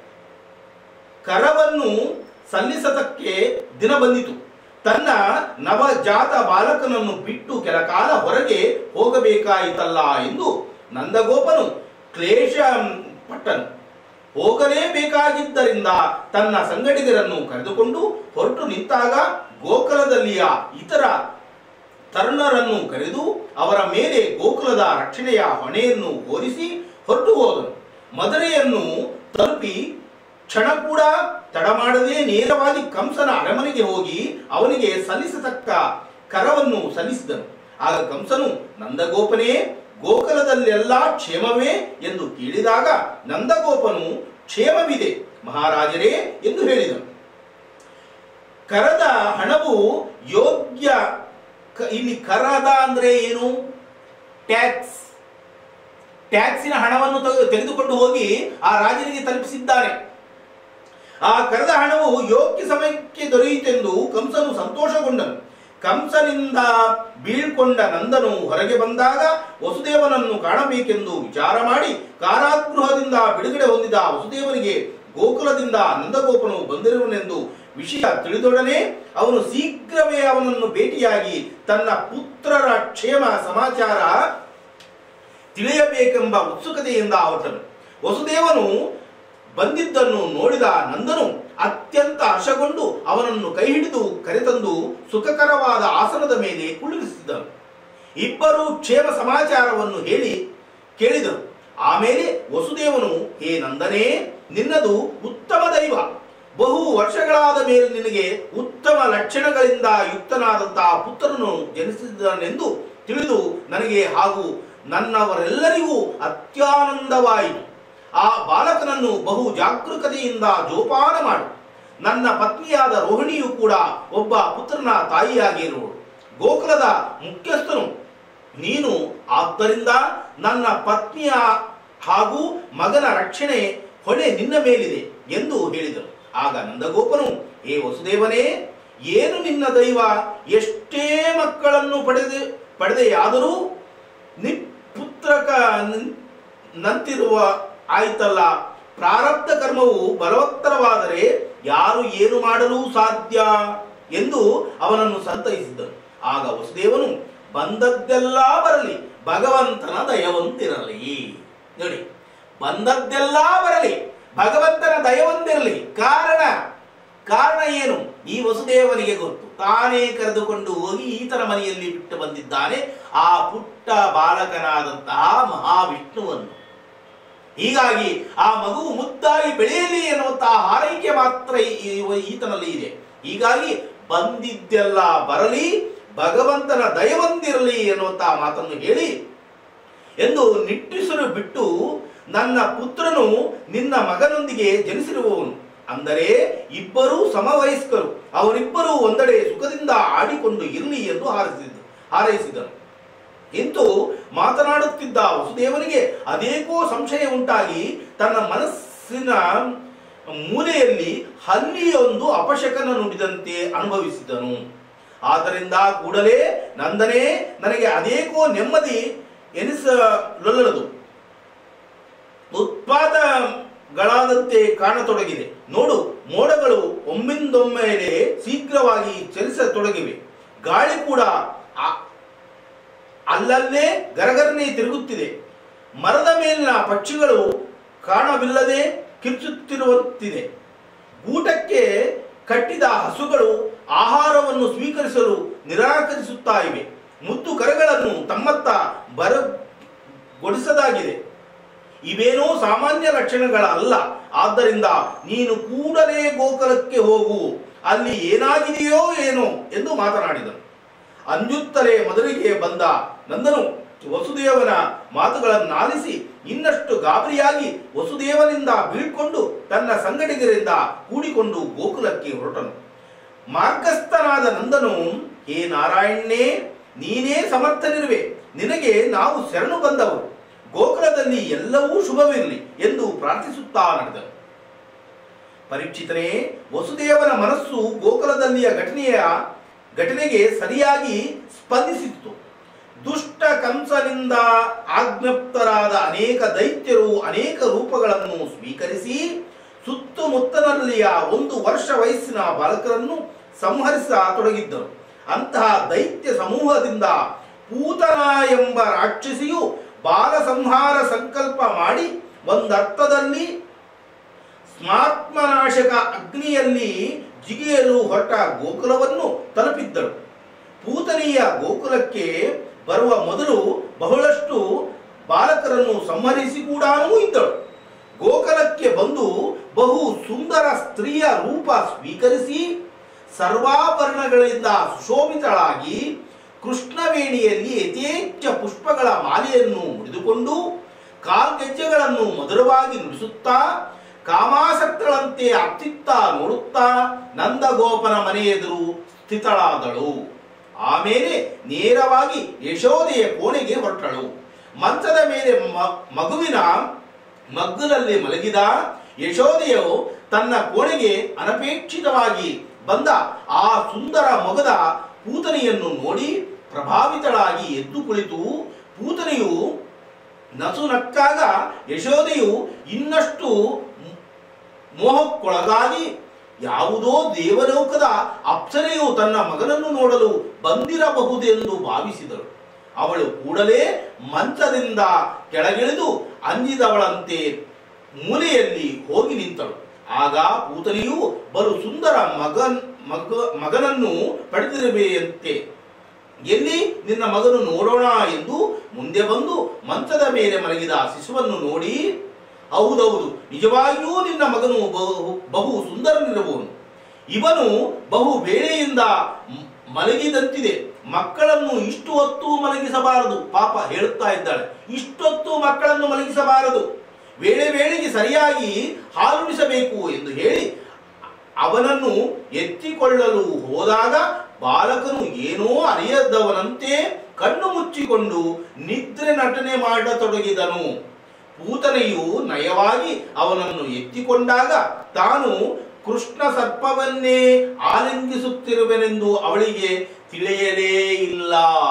ಕರವನ್ನು ಸಲ್ಲಿಸತಕ್ಕೆ ದಿನ ಬಂದಿತು ತನ್ನ ನವಜಾತ ಬಾಲಕನನ್ನು ಬಿಟ್ಟು ಕೆಲ ಕಾಲ ಹೊರಗೆ ಹೋಗಬೇಕಾಯಿತಲ್ಲ ಎಂದು ನಂದಗೋಪನು ಕ್ಲೇಶ ಪಟ್ಟನು ಹೋಗಲೇಬೇಕಾಗಿದ್ದರಿಂದ ತನ್ನ ಸಂಗಡಿಗರನ್ನು ಕರೆದುಕೊಂಡು ಹೊರಟು ನಿಂತಾಗ ಗೋಕುಲದಲ್ಲಿಯ ಇತರ ತರುಣರನ್ನು ಕರೆದು ಅವರ ಮೇಲೆ ಗೋಕುಲದ ರಕ್ಷಣೆಯ ಹೊಣೆಯನ್ನು ಹೋರಿಸಿ ಹೊರಟು ಹೋದನು ಮದುರೆಯನ್ನು ತಲುಪಿ ಕ್ಷಣ ಕೂಡ ತಡ ಮಾಡದೆ ನೇರವಾಗಿ ಕಂಸನ ಅರಮನೆಗೆ ಹೋಗಿ ಅವನಿಗೆ ಸಲ್ಲಿಸತಕ್ಕ ಕರವನ್ನು ಸಲ್ಲಿಸಿದನು ಆಗ ಕಂಸನು ನಂದಗೋಪನೇ ಗೋಕುಲದಲ್ಲೆಲ್ಲ ಕ್ಷೇಮವೇ ಎಂದು ಕೇಳಿದಾಗ ನಂದಗೋಪನು ಕ್ಷೇಮವಿದೆ ಮಹಾರಾಜರೇ ಎಂದು ಹೇಳಿದನು ಕರದ ಹಣವು ಯೋಗ್ಯ ಕ- ಇಲ್ಲಿ ಕರದ ಅಂದ್ರೆ ಏನು ಟ್ಯಾಕ್ಸ್ ಟ್ಯಾಕ್ಸಿನ ಹಣವನ್ನು ತೆಗೆ- ತೆಗೆದುಕೊಂಡು ಹೋಗಿ ಆ ರಾಜನಿಗೆ ತಲುಪಿಸಿದ್ದಾನೆ ಆ ಕರೆದ ಹಣವು ಯೋಗ್ಯ ಸಮಯಕ್ಕೆ ದೊರೆಯಿತೆಂದು ಕಂಸನು ಸಂತೋಷಗೊಂಡನು ಕಂಸನಿಂದ ಬೀಳ್ಕೊಂಡ ನಂದನು ಹೊರಗೆ ಬಂದಾಗ ವಸುದೇವನನ್ನು ಕಾಣಬೇಕೆಂದು ವಿಚಾರ ಮಾಡಿ ಕಾರಾಗೃಹದಿಂದ ಬಿಡುಗಡೆ ಹೊಂದಿದ ವಸುದೇವನಿಗೆ ಗೋಕುಲದಿಂದ ನಂದಗೋಪನು ಬಂದಿರುವನೆಂದು ವಿಷಯ ತಿಳಿದೊಡನೆ ಅವನು ಶೀಘ್ರವೇ ಅವನನ್ನು ಭೇಟಿಯಾಗಿ ತನ್ನ ಪುತ್ರರ ಕ್ಷೇಮ ಸಮಾಚಾರ ತಿಳಿಯಬೇಕೆಂಬ ಉತ್ಸುಕತೆಯಿಂದ ಹೊರಟನು ವಸುದೇವನು ಬಂದಿದ್ದನ್ನು ನೋಡಿದ ನಂದನು ಅತ್ಯಂತ ಹರ್ಷಗೊಂಡು ಅವನನ್ನು ಕೈ ಹಿಡಿದು ಕರೆತಂದು ಸುಖಕರವಾದ ಆಸನದ ಮೇಲೆ ಕುಳ್ಳಿರಿಸಿದನು ಇಬ್ಬರು ಕ್ಷೇಮ ಸಮಾಚಾರವನ್ನು ಹೇಳಿ ಕೇಳಿದರು ಆಮೇಲೆ ವಸುದೇವನು ಹೇ ನಂದನೇ ನಿನ್ನದು ಉತ್ತಮ ದೈವ ಬಹು ವರ್ಷಗಳಾದ ಮೇಲೆ ನಿನಗೆ ಉತ್ತಮ ಲಕ್ಷಣಗಳಿಂದ ಯುಕ್ತನಾದಂತಹ ಪುತ್ರನು ಜನಿಸಿದನೆಂದು ತಿಳಿದು ನನಗೆ ಹಾಗೂ ನನ್ನವರೆಲ್ಲರಿಗೂ ಅತ್ಯಾನಂದವಾಯಿತು ಆ ಬಾಲಕನನ್ನು ಬಹು ಜಾಗರೂಕತೆಯಿಂದ ಜೋಪಾನ ಮಾಡು ನನ್ನ ಪತ್ನಿಯಾದ ರೋಹಿಣಿಯು ಕೂಡ ಒಬ್ಬ ಪುತ್ರನ ತಾಯಿಯಾಗಿರುವಳು ಗೋಕುಲದ ಮುಖ್ಯಸ್ಥನು ನೀನು ಆದ್ದರಿಂದ ನನ್ನ ಪತ್ನಿಯ ಹಾಗೂ ಮಗನ ರಕ್ಷಣೆ ಹೊಣೆ ನಿನ್ನ ಮೇಲಿದೆ ಎಂದು ಹೇಳಿದರು ಆಗ ನಂದಗೋಪನು ಏ ವಸುದೇವನೇ ಏನು ನಿನ್ನ ದೈವ ಎಷ್ಟೇ ಮಕ್ಕಳನ್ನು ಪಡೆದು ಪಡೆದೆಯಾದರೂ ನಿಪುತ್ರಕ ನಂತಿರುವ ಆಯ್ತಲ್ಲ ಪ್ರಾರಬ್ಧ ಕರ್ಮವು ಬಲವತ್ತರವಾದರೆ ಯಾರು ಏನು ಮಾಡಲು ಸಾಧ್ಯ ಎಂದು ಅವನನ್ನು ಸಂತೈಸಿದ್ದನು ಆಗ ವಸುದೇವನು ಬಂದದ್ದೆಲ್ಲ ಬರಲಿ ಭಗವಂತನ ದಯವೊಂದಿರಲಿ ನೋಡಿ ಬಂದದ್ದೆಲ್ಲ ಬರಲಿ ಭಗವಂತನ ದಯವೊಂದಿರಲಿ ಕಾರಣ ಕಾರಣ ಏನು ಈ ವಸುದೇವನಿಗೆ ಗೊತ್ತು ತಾನೇ ಕರೆದುಕೊಂಡು ಹೋಗಿ ಈತನ ಮನೆಯಲ್ಲಿ ಬಿಟ್ಟು ಬಂದಿದ್ದಾನೆ ಆ ಪುಟ್ಟ ಬಾಲಕನಾದಂತಹ ಮಹಾವಿಷ್ಣುವನ್ನು ಹೀಗಾಗಿ ಆ ಮಗುವು ಮುದ್ದಾಗಿ ಬೆಳೆಯಲಿ ಎನ್ನುವಂತಹ ಹಾರೈಕೆ ಮಾತ್ರ ಈ- ಈ- ಈತನಲ್ಲಿ ಇದೆ ಹೀಗಾಗಿ ಬಂದಿದ್ದೆಲ್ಲ ಬರಲಿ ಭಗವಂತನ ದಯವೊಂದಿರಲಿ ಎನ್ನುವಂತಹ ಮಾತನ್ನು ಹೇಳಿ ಎಂದು ನಿಟ್ಟುಸಿರು ಬಿಟ್ಟು ನನ್ನ ಪುತ್ರನು ನಿನ್ನ ಮಗನೊಂದಿಗೆ ಜನಿಸಿರುವವನು ಅಂದರೆ ಇಬ್ಬರೂ ಸಮವಯಸ್ಕರು ಅವರಿಬ್ಬರೂ ಒಂದೆಡೆ ಸುಖದಿಂದ ಆಡಿಕೊಂಡು ಇರಲಿ ಎಂದು ಹಾರೈಸಿದ ಹಾರೈಸಿದನು ಇಂತು ಮಾತನಾಡುತ್ತಿದ್ದ ವಸುದೇವನಿಗೆ ಅದೇಕೋ ಸಂಶಯ ಉಂಟಾಗಿ ತನ್ನ ಮನಸ್ಸಿನ ಮೂಲೆಯಲ್ಲಿ ಹಲ್ಲಿಯೊಂದು ಅಪಶಕನ ನುಡಿದಂತೆ ಅನುಭವಿಸಿದನು ಆದ್ದರಿಂದ ಕೂಡಲೇ ನಂದನೇ ನನಗೆ ಅದೇಕೋ ನೆಮ್ಮದಿ ಎನಿಸಲೊಲ್ಲದು ಉತ್ಪಾದಗಳಾದಂತೆ ಕಾಣತೊಡಗಿದೆ ನೋಡು ಮೋಡಗಳು ಒಮ್ಮಿಂದೊಮ್ಮೆಲೆ ಶೀಘ್ರವಾಗಿ ಚಲಿಸತೊಡಗಿವೆ ಗಾಳಿ ಕೂಡ ಆ- ಅಲ್ಲಲ್ಲೇ ಗರಗರನೆ ತಿರುಗುತ್ತಿದೆ ಮರದ ಮೇಲಿನ ಪಕ್ಷಿಗಳು ಕಾಣವಿಲ್ಲದೆ ಕಿರ್ಚುತ್ತಿರುವಂತಿದೆ ಗೂಟಕ್ಕೆ ಕಟ್ಟಿದ ಹಸುಗಳು ಆಹಾರವನ್ನು ಸ್ವೀಕರಿಸಲು ನಿರಾಕರಿಸುತ್ತಾ ಇವೆ ಮುದ್ದು ಕರಗಳನ್ನು ತಮ್ಮತ್ತ ಬರಗೊಡಿಸದಾಗಿದೆ ಇವೇನೋ ಸಾಮಾನ್ಯ ಲಕ್ಷಣಗಳಲ್ಲ ಆದ್ದರಿಂದ ನೀನು ಕೂಡಲೇ ಗೋಕುಲಕ್ಕೆ ಹೋಗು ಅಲ್ಲಿ ಏನಾಗಿದೆಯೋ ಏನೋ ಎಂದು ಮಾತನಾಡಿದನು ಅಂಜುತ್ತಲೇ ಮೊದಲಿಗೆ ಬಂದ ನಂದನು ವಸುದೇವನ ಮಾತುಗಳನ್ನಾಲಿಸಿ ಇನ್ನಷ್ಟು ಗಾಬರಿಯಾಗಿ ವಸುದೇವನಿಂದ ಬೀಳ್ಕೊಂಡು ತನ್ನ ಸಂಗಡಿಗರಿಂದ ಕೂಡಿಕೊಂಡು ಗೋಕುಲಕ್ಕೆ ಹೊರಟನು ಮಾರ್ಗಸ್ಥನಾದ ನಂದನು ಹೇ ನಾರಾಯಣನೇ ನೀನೇ ಸಮರ್ಥನಿರುವೆ ನಿನಗೆ ನಾವು ಶರಣು ಬಂದವರು ಗೋಕುಲದಲ್ಲಿ ಎಲ್ಲವೂ ಶುಭವಿರಲಿ ಎಂದು ಪ್ರಾರ್ಥಿಸುತ್ತಾ ನಡೆದನು ಪರೀಕ್ಷಿತನೇ ವಸುದೇವನ ಮನಸ್ಸು ಗೋಕುಲದಲ್ಲಿಯ ಘಟನೆಯ ಘಟನೆಗೆ ಸರಿಯಾಗಿ ಸ್ಪಂದಿಸಿತು ದುಷ್ಟ ಕಂಸನಿಂದ ಆಜ್ಞಪ್ತರಾದ ಅನೇಕ ದೈತ್ಯರು ಅನೇಕ ರೂಪಗಳನ್ನು ಸ್ವೀಕರಿಸಿ ಸುತ್ತಮುತ್ತಲಲ್ಲಿಯ ಒಂದು ವರ್ಷ ವಯಸ್ಸಿನ ಬಾಲಕರನ್ನು ಸಂಹರಿಸತೊಡಗಿದ್ದರು ಅಂತಹ ದೈತ್ಯ ಸಮೂಹದಿಂದ ಪೂತನ ಎಂಬ ರಾಕ್ಷಸಿಯು ಬಾಲ ಸಂಹಾರ ಸಂಕಲ್ಪ ಮಾಡಿ ಒಂದರ್ಥದಲ್ಲಿ ಸ್ಮಾತ್ಮನಾಶಕ ಅಗ್ನಿಯಲ್ಲಿ ಜಿಗಿಯಲು ಹೊರಟ ಗೋಕುಲವನ್ನು ತಲುಪಿದ್ದಳು ಪೂತನಿಯ ಗೋಕುಲಕ್ಕೆ ಬರುವ ಮೊದಲು ಬಹಳಷ್ಟು ಬಾಲಕರನ್ನು ಸಂಹರಿಸಿ ಕೂಡ ಇದ್ದಳು ಗೋಕುಲಕ್ಕೆ ಬಂದು ಬಹು ಸುಂದರ ಸ್ತ್ರೀಯ ರೂಪ ಸ್ವೀಕರಿಸಿ ಸರ್ವಾಭರಣಗಳಿಂದ ಸುಶೋಭಿತಳಾಗಿ ಕೃಷ್ಣವೇಣಿಯಲ್ಲಿ ಯಥೇಚ್ಛ ಪುಷ್ಪಗಳ ಮಾಲೆಯನ್ನು ಮುಡಿದುಕೊಂಡು ಕಾಲ್ಗೆಜ್ಜೆಗಳನ್ನು ಮಧುರವಾಗಿ ನುಡಿಸುತ್ತಾ ಕಾಮಾಸಕ್ತಳಂತೆ ಅತ್ತಿತ್ತ ನೋಡುತ್ತಾ ನಂದಗೋಪನ ಮನೆ ಎದುರು ಸ್ಥಿತಳಾದಳು ಆಮೇಲೆ ನೇರವಾಗಿ ಯಶೋದೆಯ ಕೋಣೆಗೆ ಹೊರಟಳು ಮಂಚದ ಮೇಲೆ ಮ- ಮಗುವಿನ ಮಗ್ಗುಲಲ್ಲಿ ಮಲಗಿದ ಯಶೋದೆಯು ತನ್ನ ಕೋಣೆಗೆ ಅನಪೇಕ್ಷಿತವಾಗಿ ಬಂದ ಆ ಸುಂದರ ಮೊಗದ ಪೂತನೆಯನ್ನು ನೋಡಿ ಪ್ರಭಾವಿತಳಾಗಿ ಎದ್ದು ಕುಳಿತು ಪೂತನೆಯು ನಸು ನಕ್ಕಾಗ ಯಶೋದೆಯು ಇನ್ನಷ್ಟು ಮೋಹಕ್ಕೊಳಗಾಗಿ ಯಾವುದೋ ದೇವಲೋಕದ ಅಪ್ಸರೆಯು ತನ್ನ ಮಗನನ್ನು ನೋಡಲು ಬಂದಿರಬಹುದೆಂದು ಭಾವಿಸಿದಳು ಅವಳು ಕೂಡಲೇ ಮಂಚದಿಂದ ಕೆಳಗಿಳಿದು ಅಂಜಿದವಳಂತೆ ಮೂಲೆಯಲ್ಲಿ ಹೋಗಿ ನಿಂತಳು ಆಗ ಪೂತನಿಯು ಬಲು ಸುಂದರ ಮಗನ್ ಮಗ ಮಗನನ್ನು ಪಡೆದಿರಬೇಕಂತೆ ಎಲ್ಲಿ ನಿನ್ನ ಮಗನು ನೋಡೋಣ ಎಂದು ಮುಂದೆ ಬಂದು ಮಂಚದ ಮೇಲೆ ಮಲಗಿದ ಶಿಶುವನ್ನು ನೋಡಿ ಹೌದೌದು ನಿಜವಾಗಿಯೂ ನಿನ್ನ ಮಗನು ಬಹು ಬಹು ಸುಂದರನಿರುವವನು ಇವನು ಬಹು ಬೇಳೆಯಿಂದ ಮ್- ಮಲಗಿದಂತಿದೆ ಮಕ್ಕಳನ್ನು ಇಷ್ಟು ಹೊತ್ತು ಮಲಗಿಸಬಾರದು ಪಾಪ ಹೇಳುತ್ತಾ ಇದ್ದಾಳೆ ಇಷ್ಟೊತ್ತು ಮಕ್ಕಳನ್ನು ಮಲಗಿಸಬಾರದು ವೇಳೆ ವೇಳೆಗೆ ಸರಿಯಾಗಿ ಹಾಲುಣಿಸಬೇಕು ಎಂದು ಹೇಳಿ ಅವನನ್ನು ಎತ್ತಿಕೊಳ್ಳಲು ಹೋದಾಗ ಬಾಲಕನು ಏನೋ ಅರಿಯದವನಂತೆ ಕಣ್ಣು ಮುಚ್ಚಿಕೊಂಡು ನಿದ್ರೆ ನಟನೆ ಮಾಡತೊಡಗಿದನು ಪೂತನೆಯು ನಯವಾಗಿ ಅವನನ್ನು ಎತ್ತಿಕೊಂಡಾಗ ತಾನು ಕೃಷ್ಣ ಸರ್ಪವನ್ನೇ ಆಲಿಂಗಿಸುತ್ತಿರುವೆನೆಂದು ಅವಳಿಗೆ ತಿಳಿಯಲೇ ಇಲ್ಲ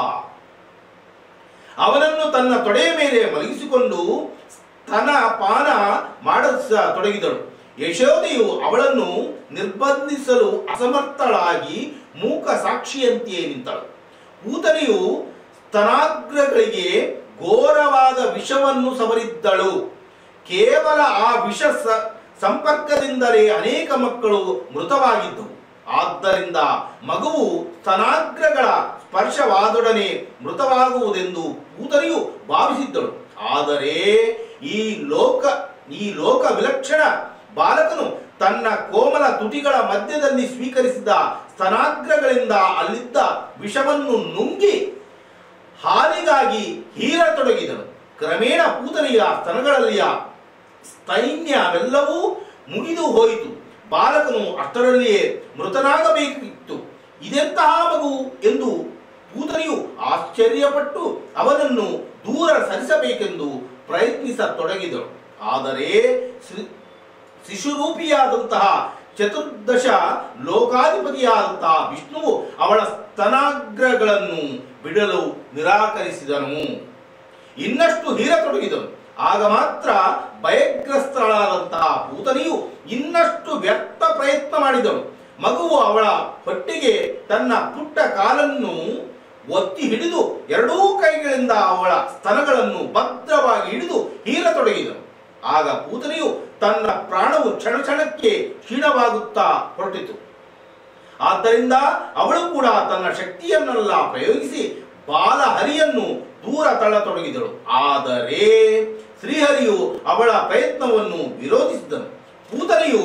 ಅವನನ್ನು ತನ್ನ ತೊಡೆಯ ಮೇಲೆ ಮಲಗಿಸಿಕೊಂಡು ಸ್ತನ ಪಾನ ಮಾಡತೊಡಗಿದಳು ಯಶೋದೆಯು ಅವಳನ್ನು ನಿರ್ಬಂಧಿಸಲು ಅಸಮರ್ಥಳಾಗಿ ಮೂಕ ಸಾಕ್ಷಿಯಂತೆಯೇ ನಿಂತಳು ಪೂತನೆಯು ಸ್ತನಾಗ್ರಗಳಿಗೆ ಘೋರವಾದ ವಿಷವನ್ನು ಸವರಿದ್ದಳು ಕೇವಲ ಆ ವಿಷ ಸ- ಸಂಪರ್ಕದಿಂದಲೇ ಅನೇಕ ಮಕ್ಕಳು ಮೃತವಾಗಿದ್ದವು ಆದ್ದರಿಂದ ಮಗುವು ಸ್ತನಾಗ್ರಗಳ ಸ್ಪರ್ಶವಾದೊಡನೆ ಮೃತವಾಗುವುದೆಂದು ಪೂತನಿಯು ಭಾವಿಸಿದ್ದಳು ಆದರೆ ಈ ಲೋಕ ಈ ಲೋಕ ವಿಲಕ್ಷಣ ಬಾಲಕನು ತನ್ನ ಕೋಮಲ ತುಟಿಗಳ ಮಧ್ಯದಲ್ಲಿ ಸ್ವೀಕರಿಸಿದ ಸ್ತನಾಗ್ರಗಳಿಂದ ಅಲ್ಲಿದ್ದ ವಿಷವನ್ನು ನುಂಗಿ ಹಾಲಿಗಾಗಿ ಹೀರತೊಡಗಿದನು ಕ್ರಮೇಣ ಪೂತನಿಯ ಸ್ತನಗಳಲ್ಲಿಯ ಸ್ಥೈನ್ಯವೆಲ್ಲವೂ ಮುಗಿದು ಹೋಯಿತು ಬಾಲಕನು ಅಷ್ಟರಲ್ಲಿಯೇ ಮೃತನಾಗಬೇಕಿತ್ತು ಇದೆಂತಹ ಮಗು ಎಂದು ಪೂತನಿಯು ಆಶ್ಚರ್ಯಪಟ್ಟು ಅವನನ್ನು ದೂರ ಸರಿಸಬೇಕೆಂದು ಪ್ರಯತ್ನಿಸತೊಡಗಿದಳು ಆದರೆ ಶ್ರೀ- ಶಿಶುರೂಪಿಯಾದಂತಹ ಚತುರ್ದಶ ಲೋಕಾಧಿಪತಿಯಾದಂತಹ ವಿಷ್ಣುವು ಅವಳ ಸ್ತನಾಗ್ರಗಳನ್ನು ಬಿಡಲು ನಿರಾಕರಿಸಿದನು ಇನ್ನಷ್ಟು ಹೀರತೊಡಗಿದನು ಆಗ ಮಾತ್ರ ಭಯಗ್ರಸ್ತಳಾದಂತಹ ಭೂತನಿಯು ಇನ್ನಷ್ಟು ವ್ಯರ್ಥ ಪ್ರಯತ್ನ ಮಾಡಿದಳು ಮಗುವು ಅವಳ ಹೊಟ್ಟೆಗೆ ತನ್ನ ಪುಟ್ಟ ಕಾಲನ್ನು ಒತ್ತಿ ಹಿಡಿದು ಎರಡೂ ಕೈಗಳಿಂದ ಅವಳ ಸ್ತನಗಳನ್ನು ಭದ್ರವಾಗಿ ಹಿಡಿದು ಹೀರತೊಡಗಿದನು ಆಗ ಪೂತನಿಯು ತನ್ನ ಪ್ರಾಣವು ಕ್ಷಣ ಕ್ಷಣಕ್ಕೆ ಕ್ಷೀಣವಾಗುತ್ತಾ ಹೊರಟಿತು ಆದ್ದರಿಂದ ಅವಳು ಕೂಡ ತನ್ನ ಶಕ್ತಿಯನ್ನೆಲ್ಲ ಪ್ರಯೋಗಿಸಿ ಬಾಲಹರಿಯನ್ನು ದೂರ ತಳ್ಳತೊಡಗಿದಳು ಆದರೆ ಶ್ರೀಹರಿಯು ಅವಳ ಪ್ರಯತ್ನವನ್ನು ವಿರೋಧಿಸಿದನು ಪೂತನಿಯು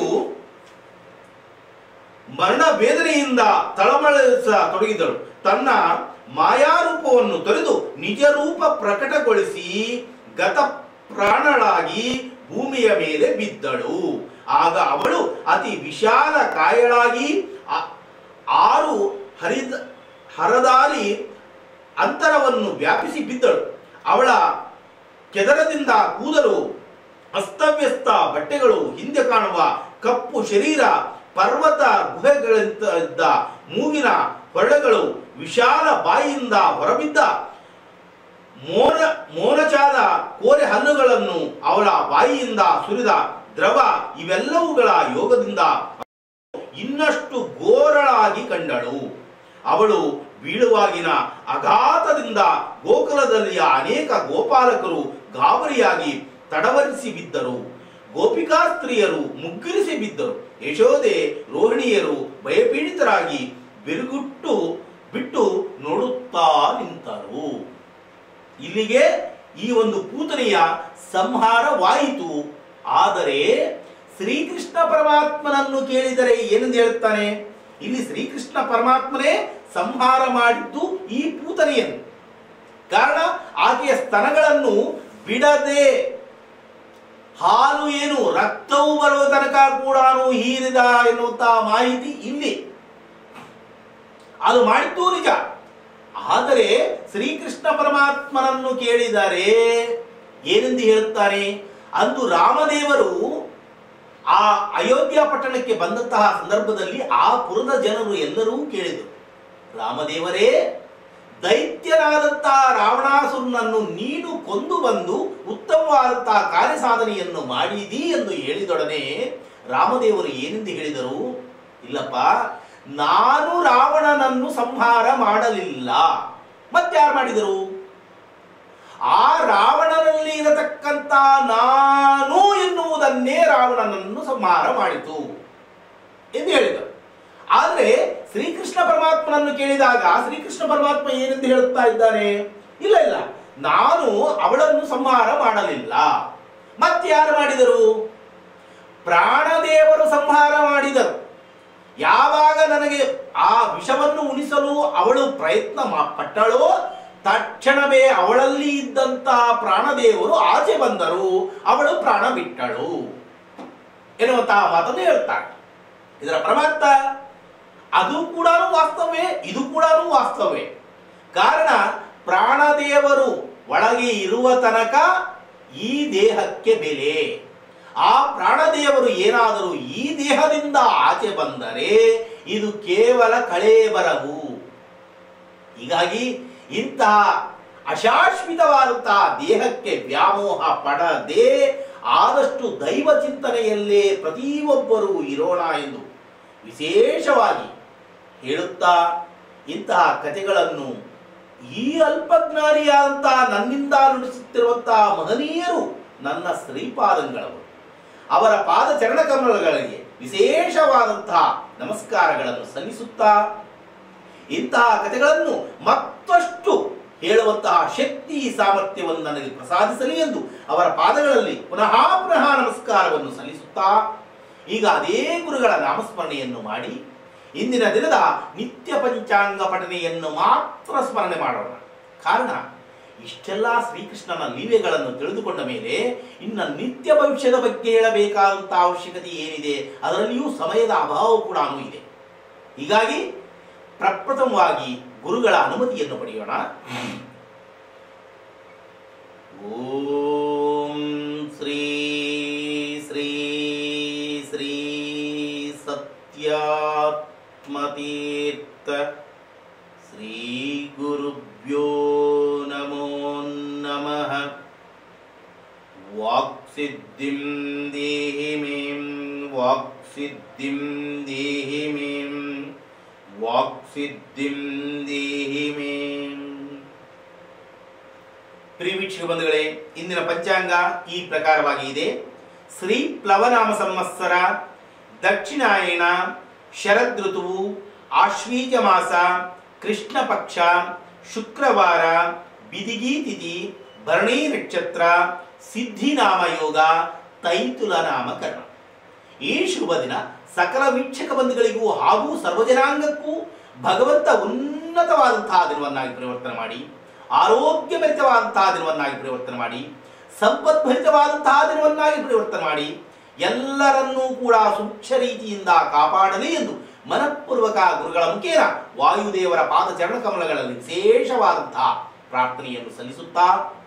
ಮರಣ ವೇದನೆಯಿಂದ ತಳಮಳಿಸತೊಡಗಿದಳು ತನ್ನ ಮಾಯಾರೂಪವನ್ನು ತೊರೆದು ನಿಜ ರೂಪ ಪ್ರಕಟಗೊಳಿಸಿ ಗತ ಪ್ರಾಣಳಾಗಿ ಭೂಮಿಯ ಮೇಲೆ ಬಿದ್ದಳು ಆಗ ಅವಳು ಅತಿ ವಿಶಾಲ ಕಾಯಳಾಗಿ ಆ- ಆರು ಹರಿದ ಹರದಾರಿ ಅಂತರವನ್ನು ವ್ಯಾಪಿಸಿ ಬಿದ್ದಳು ಅವಳ ಕೆದರದಿಂದ ಕೂದಲು ಅಸ್ತವ್ಯಸ್ತ ಬಟ್ಟೆಗಳು ಹಿಂದೆ ಕಾಣುವ ಕಪ್ಪು ಶರೀರ ಪರ್ವತ ಗುಹೆಗಳಿಂದ ಇದ್ದ ಮೂಗಿನ ಹೊರಳೆಗಳು ವಿಶಾಲ ಬಾಯಿಯಿಂದ ಹೊರಬಿದ್ದ ಮೋನ ಮೋನಚಾದ ಕೋರೆ ಹಲ್ಲುಗಳನ್ನು ಅವಳ ಬಾಯಿಯಿಂದ ಸುರಿದ ದ್ರವ ಇವೆಲ್ಲವುಗಳ ಯೋಗದಿಂದ ಇನ್ನಷ್ಟು ಘೋರಳಾಗಿ ಕಂಡಳು ಅವಳು ಬೀಳುವಾಗಿನ ಅಘಾತದಿಂದ ಗೋಕುಲದಲ್ಲಿಯ ಅನೇಕ ಗೋಪಾಲಕರು ಗಾಬರಿಯಾಗಿ ತಡವರಿಸಿ ಬಿದ್ದರು ಗೋಪಿಕಾ ಸ್ತ್ರೀಯರು ಮುಗ್ಗರಿಸಿ ಬಿದ್ದರು ಯಶೋದೆ ರೋಹಿಣಿಯರು ಭಯಪೀಡಿತರಾಗಿ ಬಿರುಗುಟ್ಟು ಬಿಟ್ಟು ನೋಡುತ್ತಾ ನಿಂತರು ಇಲ್ಲಿಗೆ ಈ ಒಂದು ಪೂತನೆಯ ಸಂಹಾರವಾಯಿತು ಆದರೆ ಶ್ರೀಕೃಷ್ಣ ಪರಮಾತ್ಮನನ್ನು ಕೇಳಿದರೆ ಏನೆಂದು ಹೇಳುತ್ತಾನೆ ಇಲ್ಲಿ ಶ್ರೀಕೃಷ್ಣ ಪರಮಾತ್ಮನೇ ಸಂಹಾರ ಮಾಡಿದ್ದು ಈ ಪೂತನೆಯನ್ನು ಕಾರಣ ಆಕೆಯ ಸ್ತನಗಳನ್ನು ಬಿಡದೆ ಹಾಲು ಏನು ರಕ್ತವು ಬರುವ ತನಕ ಕೂಡ ಹೀರಿದ ಎನ್ನುವಂತಹ ಮಾಹಿತಿ ಇಲ್ಲಿ ಅದು ಮಾಡಿದ್ದು ನಿಜ ಆದರೆ ಶ್ರೀಕೃಷ್ಣ ಪರಮಾತ್ಮನನ್ನು ಕೇಳಿದರೆ ಏನೆಂದು ಹೇಳುತ್ತಾನೆ ಅಂದು ರಾಮದೇವರು ಆ ಅಯೋಧ್ಯ ಪಟ್ಟಣಕ್ಕೆ ಬಂದಂತಹ ಸಂದರ್ಭದಲ್ಲಿ ಆ ಪುರದ ಜನರು ಎಲ್ಲರೂ ಕೇಳಿದರು ರಾಮದೇವರೇ ದೈತ್ಯನಾದಂತಹ ರಾವಣಾಸುರನನ್ನು ನೀನು ಕೊಂದು ಬಂದು ಉತ್ತಮವಾದಂತಹ ಕಾರ್ಯ ಸಾಧನೆಯನ್ನು ಮಾಡಿದಿ ಎಂದು ಹೇಳಿದೊಡನೆ ರಾಮದೇವರು ಏನೆಂದು ಹೇಳಿದರು ಇಲ್ಲಪ್ಪ ನಾನು ರಾವಣನನ್ನು ಸಂಹಾರ ಮಾಡಲಿಲ್ಲ ಮತ್ತಾರು ಮಾಡಿದರು ಆ ರಾವಣನಲ್ಲಿ ಇರತಕ್ಕಂತ ನಾನು ಎನ್ನುವುದನ್ನೇ ರಾವಣನನ್ನು ಸಂಹಾರ ಮಾಡಿತು ಎಂದು ಹೇಳಿದರು ಆದರೆ ಶ್ರೀಕೃಷ್ಣ ಪರಮಾತ್ಮನನ್ನು ಕೇಳಿದಾಗ ಶ್ರೀಕೃಷ್ಣ ಪರಮಾತ್ಮ ಏನೆಂದು ಹೇಳುತ್ತಾ ಇದ್ದಾನೆ ಇಲ್ಲ ಇಲ್ಲ ನಾನು ಅವಳನ್ನು ಸಂಹಾರ ಮಾಡಲಿಲ್ಲ ಮತ್ತೆ ಯಾರು ಮಾಡಿದರು ಪ್ರಾಣದೇವರು ಸಂಹಾರ ಮಾಡಿದರು ಯಾವಾಗ ನನಗೆ ಆ ವಿಷವನ್ನು ಉಣಿಸಲು ಅವಳು ಪ್ರಯತ್ನ ಮಾ- ಪಟ್ಟಳೋ ತಕ್ಷಣವೇ ಅವಳಲ್ಲಿ ಇದ್ದಂತ ಪ್ರಾಣದೇವರು ಆಚೆ ಬಂದರು ಅವಳು ಪ್ರಾಣ ಬಿಟ್ಟಳು ಎನ್ನುವಂತಹ ಮಾತನ್ನು ಹೇಳ್ತಾಳೆ ಇದರ ಪರಮಾರ್ಥ ಅದು ಕೂಡ ವಾಸ್ತವೇ ಇದು ಕೂಡ ವಾಸ್ತವೇ ಕಾರಣ ಪ್ರಾಣದೇವರು ಒಳಗೆ ಇರುವ ತನಕ ಈ ದೇಹಕ್ಕೆ ಬೆಲೆ ಆ ಪ್ರಾಣದೇವರು ಏನಾದರೂ ಈ ದೇಹದಿಂದ ಆಚೆ ಬಂದರೆ ಇದು ಕೇವಲ ಕಳೇಬರವು ಹೀಗಾಗಿ ಇಂತಹ ಅಶಾಶ್ವಿತವಾದಂತಹ ದೇಹಕ್ಕೆ ವ್ಯಾಮೋಹ ಪಡದೆ ಆದಷ್ಟು ದೈವ ಚಿಂತನೆಯಲ್ಲೇ ಪ್ರತಿಯೊಬ್ಬರೂ ಇರೋಣ ಎಂದು ವಿಶೇಷವಾಗಿ ಹೇಳುತ್ತಾ ಇಂತಹ ಕಥೆಗಳನ್ನು ಈ ಅಲ್ಪಜ್ಞಾನಿಯಾದಂತಹ ನನ್ನಿಂದ ನುಡಿಸುತ್ತಿರುವಂತಹ ಮಹನೀಯರು ನನ್ನ ಶ್ರೀಪಾದಂಗಳವರು ಅವರ ಪಾದ ಚರಣ ಕಮಲಗಳಿಗೆ ವಿಶೇಷವಾದಂತಹ ನಮಸ್ಕಾರಗಳನ್ನು ಸಲ್ಲಿಸುತ್ತಾ ಇಂತಹ ಕಥೆಗಳನ್ನು ಮತ್ತಷ್ಟು ಹೇಳುವಂತಹ ಶಕ್ತಿ ಸಾಮರ್ಥ್ಯವನ್ನು ನನಗೆ ಪ್ರಸಾದಿಸಲಿ ಎಂದು ಅವರ ಪಾದಗಳಲ್ಲಿ ಪುನಃ ಪುನಃ ನಮಸ್ಕಾರವನ್ನು ಸಲ್ಲಿಸುತ್ತಾ ಈಗ ಅದೇ ಗುರುಗಳ ನಾಮಸ್ಮರಣೆಯನ್ನು ಮಾಡಿ ಇಂದಿನ ದಿನದ ನಿತ್ಯ ಪಂಚಾಂಗ ಪಠನೆಯನ್ನು ಮಾತ್ರ ಸ್ಮರಣೆ ಮಾಡೋಣ ಕಾರಣ ಇಷ್ಟೆಲ್ಲ ಶ್ರೀಕೃಷ್ಣನ ಲೀಲೆಗಳನ್ನು ತಿಳಿದುಕೊಂಡ ಮೇಲೆ ಇನ್ನು ನಿತ್ಯ ಭವಿಷ್ಯದ ಬಗ್ಗೆ ಹೇಳಬೇಕಾದಂತಹ ಅವಶ್ಯಕತೆ ಏನಿದೆ ಅದರಲ್ಲಿಯೂ ಸಮಯದ ಅಭಾವ ಕೂಡ ಇದೆ ಹೀಗಾಗಿ ಪ್ರಪ್ರಥಮವಾಗಿ ಗುರುಗಳ ಅನುಮತಿಯನ್ನು ಪಡೆಯೋಣ ಓಂ ಶ್ರೀ ಶ್ರೀ ಶ್ರೀ ಸತ್ಯಾತ್ಮತೀರ್ಥ ಶ್ರೀ ಗುರುಭ್ಯೋ ನಮೋ ನಮಃ ವಾಕ್ಸಿದ್ಧಿಂ ದೇಹಿ ಮೇಂ ವಾಕ್ಸಿದ್ಧಿಂ ದೇಹಿ ಮೇಂ ವಾಕ್ಸಿದ್ಧಿಂ ದೇಹಿ ಮೇಂ ಪ್ರಿಯ ವೀಕ್ಷಕ ಬಂಧುಗಳೇ ಇಂದಿನ ಪಂಚಾಂಗ ಈ ಪ್ರಕಾರವಾಗಿ ಇದೆ ಶ್ರೀ ಪ್ಲವನಾಮ ಸಂವತ್ಸರ ದಕ್ಷಿಣಾಯಣ ಶರದ್ ಋತುವು ಆಶ್ವೀಜ ಮಾಸ ಕೃಷ್ಣ ಪಕ್ಷ ಶುಕ್ರವಾರ ಬಿದಿಗಿ ತಿಥಿ ಭರಣಿ ನಕ್ಷತ್ರ ಸಿದ್ಧಿನಾಮ ಯೋಗ ತೈತುಲ ನಾಮಕರಣ ಈ ಶುಭ ದಿನ ಸಕಲ ವೀಕ್ಷಕ ಬಂಧುಗಳಿಗೂ ಹಾಗೂ ಸರ್ವಜನಾಂಗಕ್ಕೂ ಭಗವಂತ ಉನ್ನತವಾದಂತಹ ದಿನವನ್ನಾಗಿ ಪರಿವರ್ತನೆ ಮಾಡಿ ಆರೋಗ್ಯಭರಿತವಾದಂತಹ ದಿನವನ್ನಾಗಿ ಪರಿವರ್ತನೆ ಮಾಡಿ ಸಂಪದ್ಭರಿತವಾದಂತಹ ದಿನವನ್ನಾಗಿ ಪರಿವರ್ತನೆ ಮಾಡಿ ಎಲ್ಲರನ್ನೂ ಕೂಡ ಸೂಕ್ಷ್ಮ ರೀತಿಯಿಂದ ಕಾಪಾಡಲಿ ಎಂದು ಮನಪೂರ್ವಕ ಗುರುಗಳ ಮುಖೇನ ವಾಯುದೇವರ ಪಾದಚರಣ ಕಮಲಗಳಲ್ಲಿ ವಿಶೇಷವಾದಂತಹ ಪ್ರಾರ್ಥನೆಯನ್ನು ಸಲ್ಲಿಸುತ್ತಾ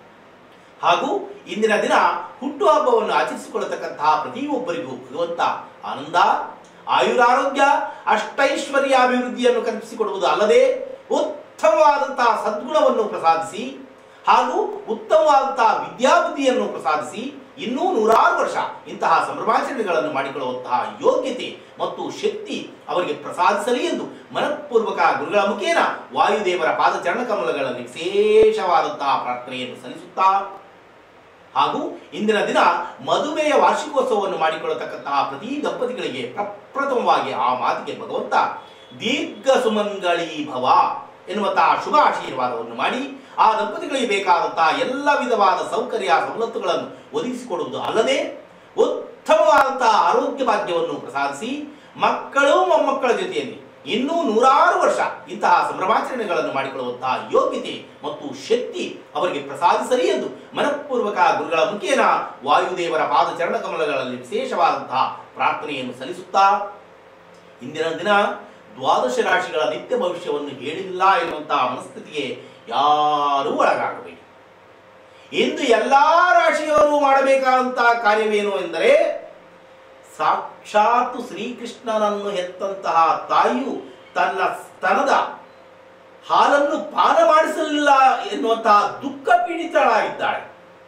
ಹಾಗೂ ಇಂದಿನ ದಿನ ಹುಟ್ಟುಹಬ್ಬವನ್ನು ಆಚರಿಸಿಕೊಳ್ಳತಕ್ಕಂತಹ ಪ್ರತಿಯೊಬ್ಬರಿಗೂ ಭಗವಂತ ಆನಂದ ಆಯುರಾರೋಗ್ಯ ಅಷ್ಟೈಶ್ವರ್ಯಾಭಿವೃದ್ಧಿಯನ್ನು ಕಲ್ಪಿಸಿಕೊಡುವುದು ಅಲ್ಲದೆ ಉತ್ತಮವಾದಂತಹ ಸದ್ಗುಣವನ್ನು ಪ್ರಸಾದಿಸಿ ಹಾಗೂ ಉತ್ತಮವಾದಂತಹ ವಿದ್ಯಾಬುದ್ಧಿಯನ್ನು ಪ್ರಸಾದಿಸಿ ಇನ್ನೂ ನೂರಾರು ವರ್ಷ ಇಂತಹ ಸಂಭ್ರಮಾಚರಣೆಗಳನ್ನು ಮಾಡಿಕೊಳ್ಳುವಂತಹ ಯೋಗ್ಯತೆ ಮತ್ತು ಶಕ್ತಿ ಅವರಿಗೆ ಪ್ರಸಾದಿಸಲಿ ಎಂದು ಮನಪೂರ್ವಕ ಗುರುಗಳ ಮುಖೇನ ವಾಯುದೇವರ ಪಾದಚರಣ ಕಮಲಗಳಲ್ಲಿ ವಿಶೇಷವಾದಂತಹ ಪ್ರಾರ್ಥನೆಯನ್ನು ಸಲ್ಲಿಸುತ್ತಾ ಹಾಗೂ ಇಂದಿನ ದಿನ ಮದುವೆಯ ವಾರ್ಷಿಕೋತ್ಸವವನ್ನು ಮಾಡಿಕೊಳ್ಳತಕ್ಕಂತಹ ಪ್ರತಿ ದಂಪತಿಗಳಿಗೆ ಪ್ರಪ್ರಥಮವಾಗಿ ಆ ಮಾತಿಗೆ ಭಗವಂತ ದೀರ್ಘ ಸುಮಂಗಳೀ ಭವ ಎನ್ನುವಂತಹ ಶುಭ ಆಶೀರ್ವಾದವನ್ನು ಮಾಡಿ ಆ ದಂಪತಿಗಳಿಗೆ ಬೇಕಾದಂತಹ ಎಲ್ಲ ವಿಧವಾದ ಸೌಕರ್ಯ ಸವಲತ್ತುಗಳನ್ನು ಒದಗಿಸಿಕೊಡುವುದು ಅಲ್ಲದೆ ಉತ್ತಮವಾದಂತಹ ಆರೋಗ್ಯ ಭಾಗ್ಯವನ್ನು ಪ್ರಸಾದಿಸಿ ಮಕ್ಕಳು ಮೊಮ್ಮಕ್ಕಳ ಜೊತೆಯಲ್ಲಿ ಇನ್ನೂ ನೂರಾರು ವರ್ಷ ಇಂತಹ ಸಂಭ್ರಮಾಚರಣೆಗಳನ್ನು ಮಾಡಿಕೊಳ್ಳುವಂತಹ ಯೋಗ್ಯತೆ ಮತ್ತು ಶಕ್ತಿ ಅವರಿಗೆ ಪ್ರಸಾದಿಸಲಿ ಎಂದು ಮನಪೂರ್ವಕ ಗುರುಗಳ ಮುಖೇನ ವಾಯುದೇವರ ಪಾದಚರಣ ಕಮಲಗಳಲ್ಲಿ ವಿಶೇಷವಾದಂತಹ ಪ್ರಾರ್ಥನೆಯನ್ನು ಸಲ್ಲಿಸುತ್ತಾ ಇಂದಿನ ದಿನ ದ್ವಾದಶ ರಾಶಿಗಳ ನಿತ್ಯ ಭವಿಷ್ಯವನ್ನು ಹೇಳಿಲ್ಲ ಎನ್ನುವಂತಹ ಮನಸ್ಥಿತಿಗೆ ಯಾರೂ ಒಳಗಾಗಬೇಕು ಇಂದು ಎಲ್ಲಾ ರಾಶಿಯವರು ಮಾಡಬೇಕಾದಂತಹ ಕಾರ್ಯವೇನು ಎಂದರೆ ಸಾಕ್ಷಾತ್ ಶ್ರೀಕೃಷ್ಣನನ್ನು ಹೆತ್ತಂತಹ ತಾಯಿಯು ತನ್ನ ಸ್ತನದ ಹಾಲನ್ನು ಪಾನ ಮಾಡಿಸಲಿಲ್ಲ ಎನ್ನುವಂತಹ ದುಃಖ ಪೀಡಿತಳಾಗಿದ್ದಾಳೆ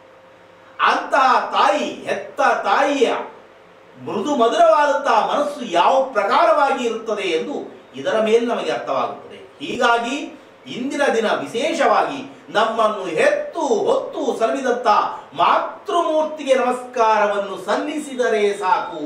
ಅಂತಹ ತಾಯಿ ಹೆತ್ತ ತಾಯಿಯ ಮೃದು ಮಧುರವಾದಂತಹ ಮನಸ್ಸು ಯಾವ ಪ್ರಕಾರವಾಗಿ ಇರುತ್ತದೆ ಎಂದು ಇದರ ಮೇಲೆ ನಮಗೆ ಅರ್ಥವಾಗುತ್ತದೆ ಹೀಗಾಗಿ ಇಂದಿನ ದಿನ ವಿಶೇಷವಾಗಿ ನಮ್ಮನ್ನು ಹೆತ್ತು ಹೊತ್ತು ಸಲ್ಲಿದಂತ ಮಾತೃಮೂರ್ತಿಗೆ ನಮಸ್ಕಾರವನ್ನು ಸಲ್ಲಿಸಿದರೆ ಸಾಕು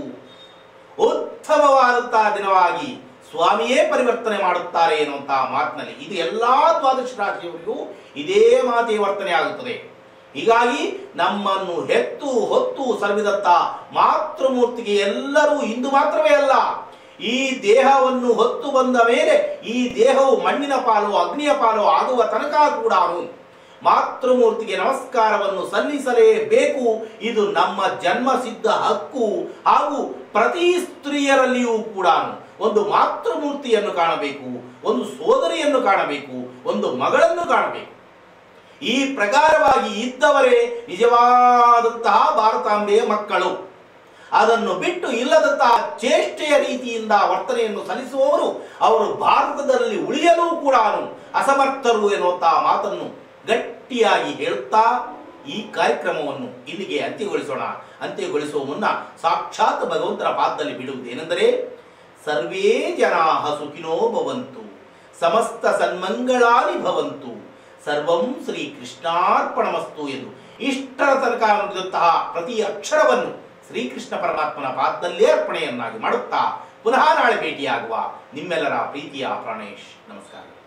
ಉತ್ತಮವಾದಂತಹ ದಿನವಾಗಿ ಸ್ವಾಮಿಯೇ ಪರಿವರ್ತನೆ ಮಾಡುತ್ತಾರೆ ಎನ್ನುವಂತಹ ಮಾತಿನಲ್ಲಿ ಇದು ಎಲ್ಲಾ ದ್ವಾದಶ ರಾಶಿಯವರಿಗೂ ಇದೇ ಮಾತೇ ವರ್ತನೆ ಆಗುತ್ತದೆ ಹೀಗಾಗಿ ನಮ್ಮನ್ನು ಹೆತ್ತು ಹೊತ್ತು ಸಲವಿದತ್ತ ಮಾತೃಮೂರ್ತಿಗೆ ಎಲ್ಲರೂ ಇಂದು ಮಾತ್ರವೇ ಅಲ್ಲ ಈ ದೇಹವನ್ನು ಹೊತ್ತು ಬಂದ ಮೇಲೆ ಈ ದೇಹವು ಮಣ್ಣಿನ ಪಾಲು ಅಗ್ನಿಯ ಪಾಲು ಆಗುವ ತನಕ ಕೂಡ ಮಾತೃಮೂರ್ತಿಗೆ ನಮಸ್ಕಾರವನ್ನು ಸಲ್ಲಿಸಲೇಬೇಕು ಇದು ನಮ್ಮ ಜನ್ಮ ಸಿದ್ಧ ಹಕ್ಕು ಹಾಗೂ ಪ್ರತಿ ಸ್ತ್ರೀಯರಲ್ಲಿಯೂ ಕೂಡ ಒಂದು ಮಾತೃಮೂರ್ತಿಯನ್ನು ಕಾಣಬೇಕು ಒಂದು ಸೋದರಿಯನ್ನು ಕಾಣಬೇಕು ಒಂದು ಮಗಳನ್ನು ಕಾಣಬೇಕು ಈ ಪ್ರಕಾರವಾಗಿ ಇದ್ದವರೇ ನಿಜವಾದಂತಹ ಭಾರತಾಂಬೆಯ ಮಕ್ಕಳು ಅದನ್ನು ಬಿಟ್ಟು ಇಲ್ಲದಂತಹ ಚೇಷ್ಟೆಯ ರೀತಿಯಿಂದ ವರ್ತನೆಯನ್ನು ಸಲ್ಲಿಸುವವರು ಅವರು ಭಾರತದಲ್ಲಿ ಉಳಿಯಲು ಕೂಡ ಅಸಮರ್ಥರು ಎನ್ನುವಂತಹ ಮಾತನ್ನು ಗಟ್ಟಿಯಾಗಿ ಹೇಳುತ್ತಾ ಈ ಕಾರ್ಯಕ್ರಮವನ್ನು ಇಲ್ಲಿಗೆ ಅಂತ್ಯಗೊಳಿಸೋಣ ಅಂತ್ಯಗೊಳಿಸುವ ಮುನ್ನ ಸಾಕ್ಷಾತ್ ಭಗವಂತನ ಪಾದದಲ್ಲಿ ಬಿಡುವುದೇನೆಂದರೆ ಸರ್ವೇ ಜನಾ ಸುಖಿನೋ ಭವಂತು ಸಮಸ್ತ ಸನ್ಮಂಗಳಾನಿ ಭವಂತು ಸರ್ವಂ ಶ್ರೀ ಕೃಷ್ಣಾರ್ಪಣಮಸ್ತು ಎಂದು ಇಷ್ಟರ ತನಕ ನುಡಿದಂತಹ ಪ್ರತಿ ಅಕ್ಷರವನ್ನು ಶ್ರೀಕೃಷ್ಣ ಪರಮಾತ್ಮನ ಪಾದದಲ್ಲೇ ಅರ್ಪಣೆಯನ್ನಾಗಿ ಮಾಡುತ್ತಾ ಪುನಃ ನಾಳೆ ಭೇಟಿಯಾಗುವ ನಿಮ್ಮೆಲ್ಲರ ಪ್ರೀತಿಯ ಪ್ರಾಣೇಶ್ ನಮಸ್ಕಾರ